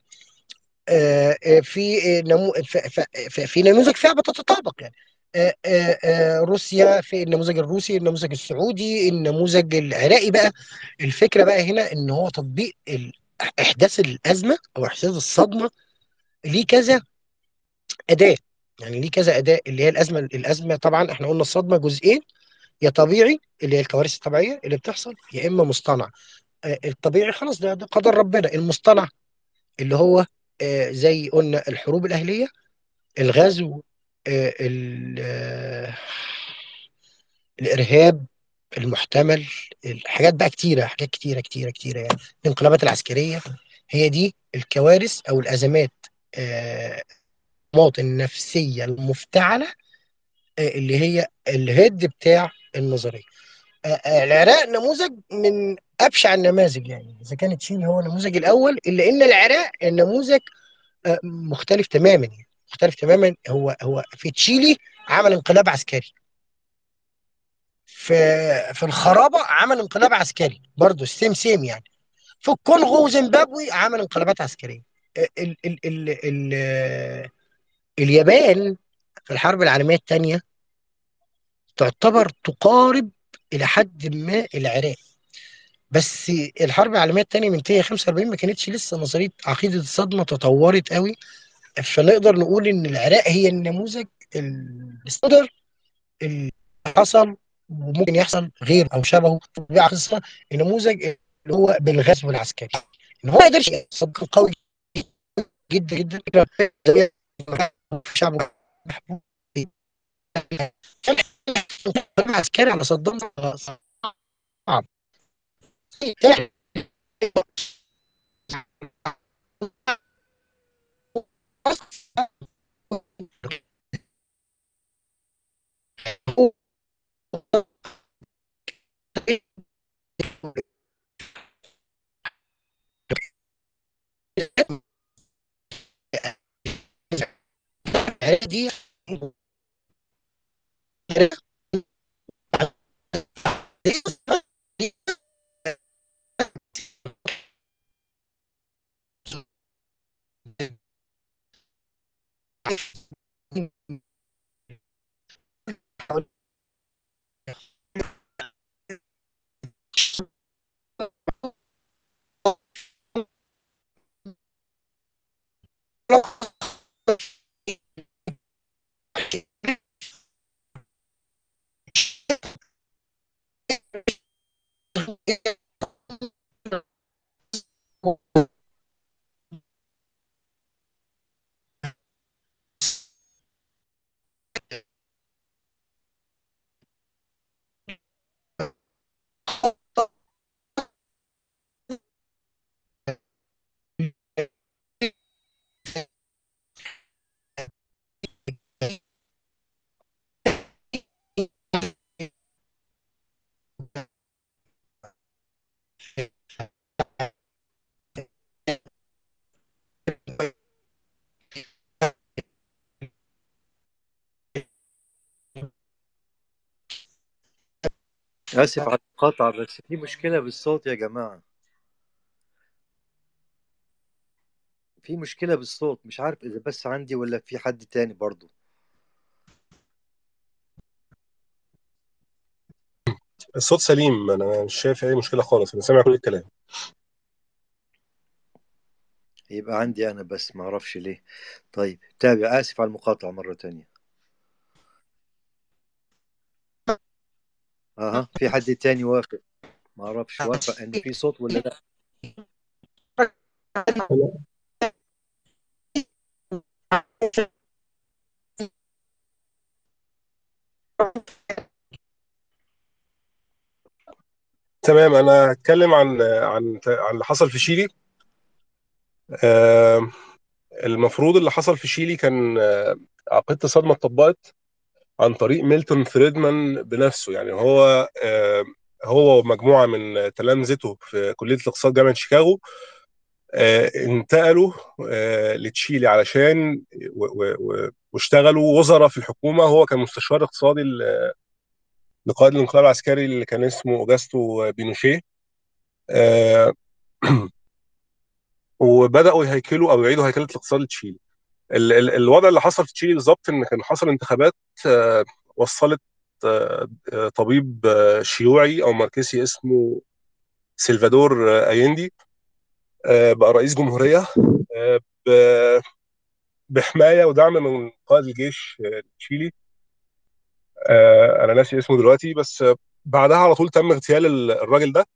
آه، آه، في آه، نمو ف- ف- ف- في نموذج فيها بتتطابق يعني آه، آه، آه، روسيا في النموذج الروسي النموذج السعودي النموذج العراقي بقى الفكرة بقى هنا ان هو تطبيق ال- احداث الازمة او احداث الصدمة ليه كذا اداة يعني ليه كذا اداة اللي هي الازمة الازمة طبعا احنا قلنا الصدمة جزئين يا طبيعي اللي هي الكوارث الطبيعية اللي بتحصل يا اما مصطنع آه، الطبيعي خلاص ده ده قدر ربنا المصطنع اللي هو آه، زي قلنا الحروب الأهلية الغزو آه، ال- آه، الإرهاب المحتمل الحاجات بقى كتيرة حاجات كتيرة كتيرة كتيرة يعني الانقلابات العسكرية هي دي الكوارث أو الأزمات آه، المواطن النفسية المفتعلة آه، اللي هي الهيد بتاع النظرية آه، آه، العراق نموذج من أبشع النماذج يعني إذا كانت تشيلي هو النموذج الأول إلا إن العراق النموذج آه، مختلف تماما يعني مختلف تماما هو هو في تشيلي عمل انقلاب عسكري في في الخرابه عمل انقلاب عسكري برضه سيم سيم يعني في الكونغو وزيمبابوي عمل انقلابات عسكريه ال ال ال ال اليابان في الحرب العالميه الثانيه تعتبر تقارب الى حد ما العراق بس الحرب العالميه الثانيه من 45 ما كانتش لسه نظريه عقيده الصدمه تطورت قوي فنقدر نقول ان العراق هي النموذج الستاندر اللي حصل وممكن يحصل غير او شبهه في الطبيعه قصه النموذج اللي هو بالغزو العسكري ان هو ما قدرش يصدق قوي جدا جدا فكرة شعب محبوب كان عسكري على صدام صعب دي آسف على القطع بس في مشكلة بالصوت يا جماعة في مشكلة بالصوت مش عارف إذا بس عندي ولا في حد تاني برضو الصوت سليم انا مش شايف اي مشكله خالص انا سامع كل الكلام يبقى عندي أنا بس ما أعرفش ليه طيب تابع آسف على المقاطعة مرة تانية أها في حد تاني وافق ما أعرفش وافق إن في صوت ولا لا تمام انا هتكلم عن عن عن اللي حصل في شيلي آه، المفروض اللي حصل في شيلي كان آه، عقيده الصدمه اتطبقت عن طريق ميلتون فريدمان بنفسه يعني هو آه، هو ومجموعه من تلامذته في كليه الاقتصاد جامعه شيكاغو آه، انتقلوا آه، لتشيلي علشان و- و- و- واشتغلوا وزراء في الحكومه هو كان مستشار اقتصادي ل- لقائد الانقلاب العسكري اللي كان اسمه اوجاستو بينوشيه آه، وبداوا يهيكلوا او يعيدوا هيكله الاقتصاد لتشيلي ال- ال- الوضع اللي حصل في تشيلي بالظبط ان كان حصل انتخابات آه، وصلت آه، آه، طبيب آه، شيوعي او ماركسي اسمه سلفادور آه، ايندي آه، بقى رئيس جمهوريه آه، ب- بحمايه ودعم من قائد الجيش آه، التشيلي آه، انا ناسي اسمه دلوقتي بس آه، بعدها على طول تم اغتيال ال- الراجل ده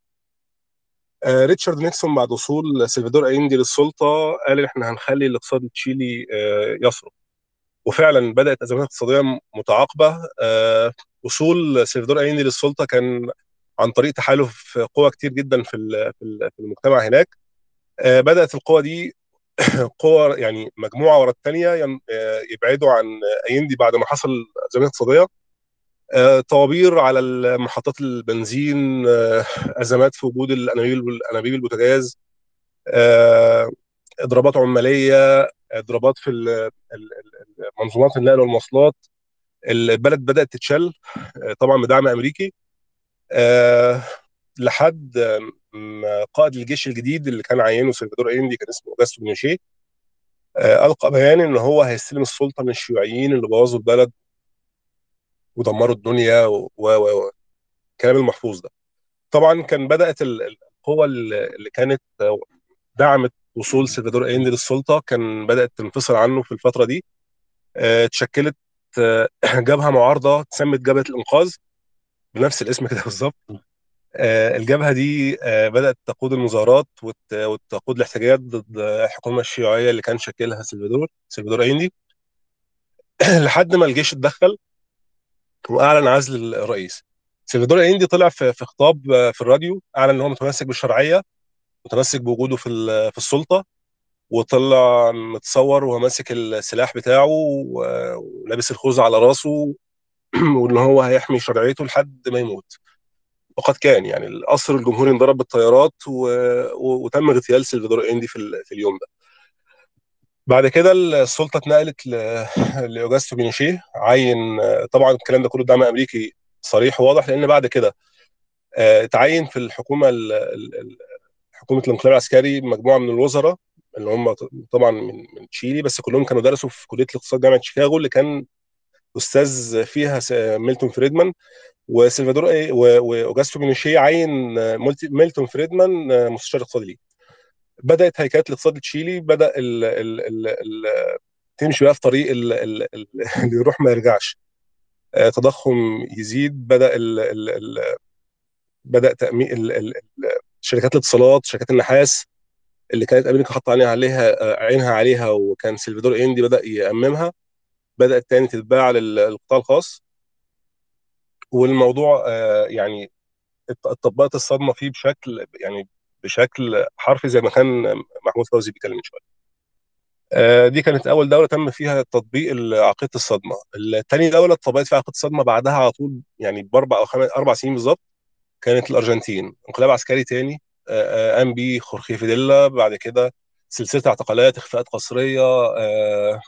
آه، ريتشارد نيكسون بعد وصول سلفادور ايندي للسلطه قال ان احنا هنخلي الاقتصاد التشيلي آه، يصرف وفعلا بدات ازمات اقتصاديه متعاقبه آه، وصول سلفادور ايندي للسلطه كان عن طريق تحالف قوى كتير جدا في ال- في ال- في المجتمع هناك آه، بدات القوى دي قوى يعني مجموعه ورا الثانيه يبعدوا عن ايندي بعد ما حصل ازمات اقتصاديه آه، طوابير على محطات البنزين آه، ازمات في وجود الانابيب انابيب البوتاجاز آه، اضرابات عماليه اضرابات في ال- ال- ال- منظومات النقل والمواصلات البلد بدات تتشل آه، طبعا بدعم امريكي آه، لحد ما قائد الجيش الجديد اللي كان عينه سلفادور ايندي كان اسمه اوجاستو بينوشيه آه، القى بيان ان هو هيستلم السلطه من الشيوعيين اللي بوظوا البلد ودمروا الدنيا و و و الكلام المحفوظ ده طبعا كان بدات ال- ال- القوى اللي اللي كانت آه، دعمت وصول سلفادور ايندي للسلطه كان بدات تنفصل عنه في الفتره دي آه، اتشكلت آه، جبهه معارضه اتسمت جبهه الانقاذ بنفس الاسم كده بالظبط آه، الجبهه دي آه، بدات تقود المظاهرات وت- وتقود الاحتجاجات ضد الحكومه الشيوعيه اللي كان شكلها سلفادور سلفادور ايندي لحد ما الجيش اتدخل واعلن عزل الرئيس سلفادور ايندي طلع في في خطاب آه، في الراديو اعلن ان هو متمسك بالشرعيه متمسك بوجوده في ال- في السلطه وطلع متصور وهو ماسك السلاح بتاعه و- ولابس الخوذه على راسه وان هو هيحمي شرعيته لحد ما يموت وقد كان يعني القصر الجمهوري انضرب بالطيارات و... و... وتم اغتيال سلفادور اندي في, ال... في اليوم ده بعد كده السلطه اتنقلت ل- لاوجاستو بينوشيه عين آه، طبعا الكلام ده كله دعم امريكي صريح وواضح لان بعد كده آه، اتعين في الحكومه ال- ال- ال- حكومه الانقلاب العسكري مجموعه من الوزراء اللي هم ط- طبعا من من تشيلي بس كلهم كانوا درسوا في كليه الاقتصاد جامعه شيكاغو اللي كان استاذ فيها س- ميلتون فريدمان وسلفادور إيه و- واوجاستو بينوشيه عين آه، مولتي- ميلتون فريدمان آه، مستشار اقتصادي ليه بدات هيكله الاقتصاد التشيلي بدا ال ال ال ال تمشي بقى في طريق ال ال ال اللي يروح ما يرجعش آه، تضخم يزيد بدا ال ال ال بدا تامين ال ال ال شركات الاتصالات شركات النحاس اللي كانت امريكا حاطه عليها عليها آه، عينها عليها وكان سلفادور اندي بدا ياممها بدات تاني تتباع للقطاع الخاص والموضوع آه، يعني ات- اتطبقت الصدمه فيه بشكل يعني بشكل حرفي زي ما كان محمود فوزي بيتكلم من شويه. آه، دي كانت اول دوله تم فيها تطبيق عقيده الصدمه. الثاني دوله اتطبقت فيها عقيده الصدمه بعدها على طول يعني باربع او خمس اربع سنين بالظبط كانت الارجنتين انقلاب عسكري تاني آه، آه، قام بيه خورخي فيديلا بعد كده سلسله اعتقالات اخفاءات قسريه آه،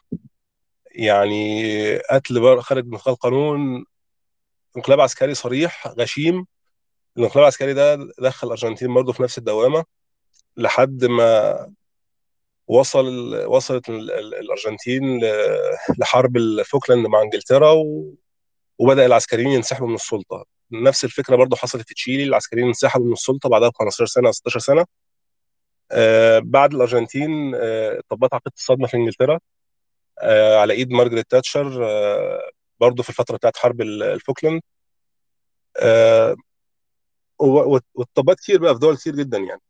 يعني قتل بر- خارج من خلال القانون انقلاب عسكري صريح غشيم الانقلاب العسكري ده دخل الارجنتين برضه في نفس الدوامه لحد ما وصل وصلت ال- ال- الارجنتين ل- لحرب الفوكلاند مع انجلترا و... وبدا العسكريين ينسحبوا من السلطه نفس الفكره برضه حصلت في تشيلي العسكريين انسحبوا من السلطه بعدها ب 15 سنه او 16 سنه آه بعد الارجنتين آه طبقت عقيده الصدمه في انجلترا آه على ايد مارجريت تاتشر آه برضه في الفتره بتاعت حرب ال- الفوكلاند آه و- و- واتطبقت كتير بقى في دول كتير جدا يعني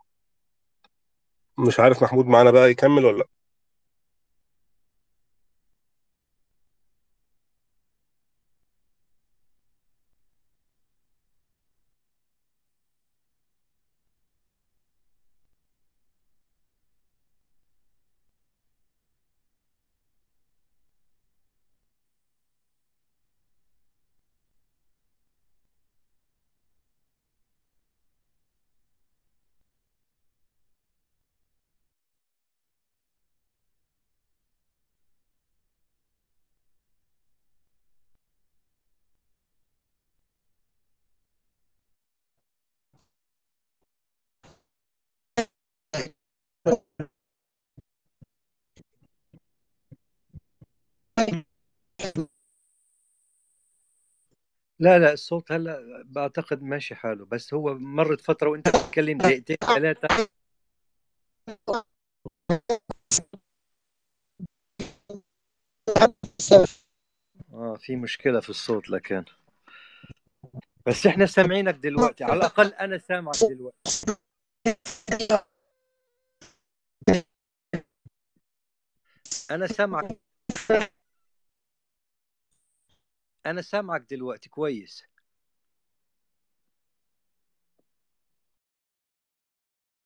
مش عارف محمود معانا بقى يكمل ولا لا لا لا الصوت هلا بعتقد ماشي حاله بس هو مرت فترة وانت بتتكلم دقيقتين ثلاثة اه في مشكلة في الصوت لكن بس احنا سامعينك دلوقتي على الأقل أنا سامعك دلوقتي أنا سامعك أنا سامعك دلوقتي كويس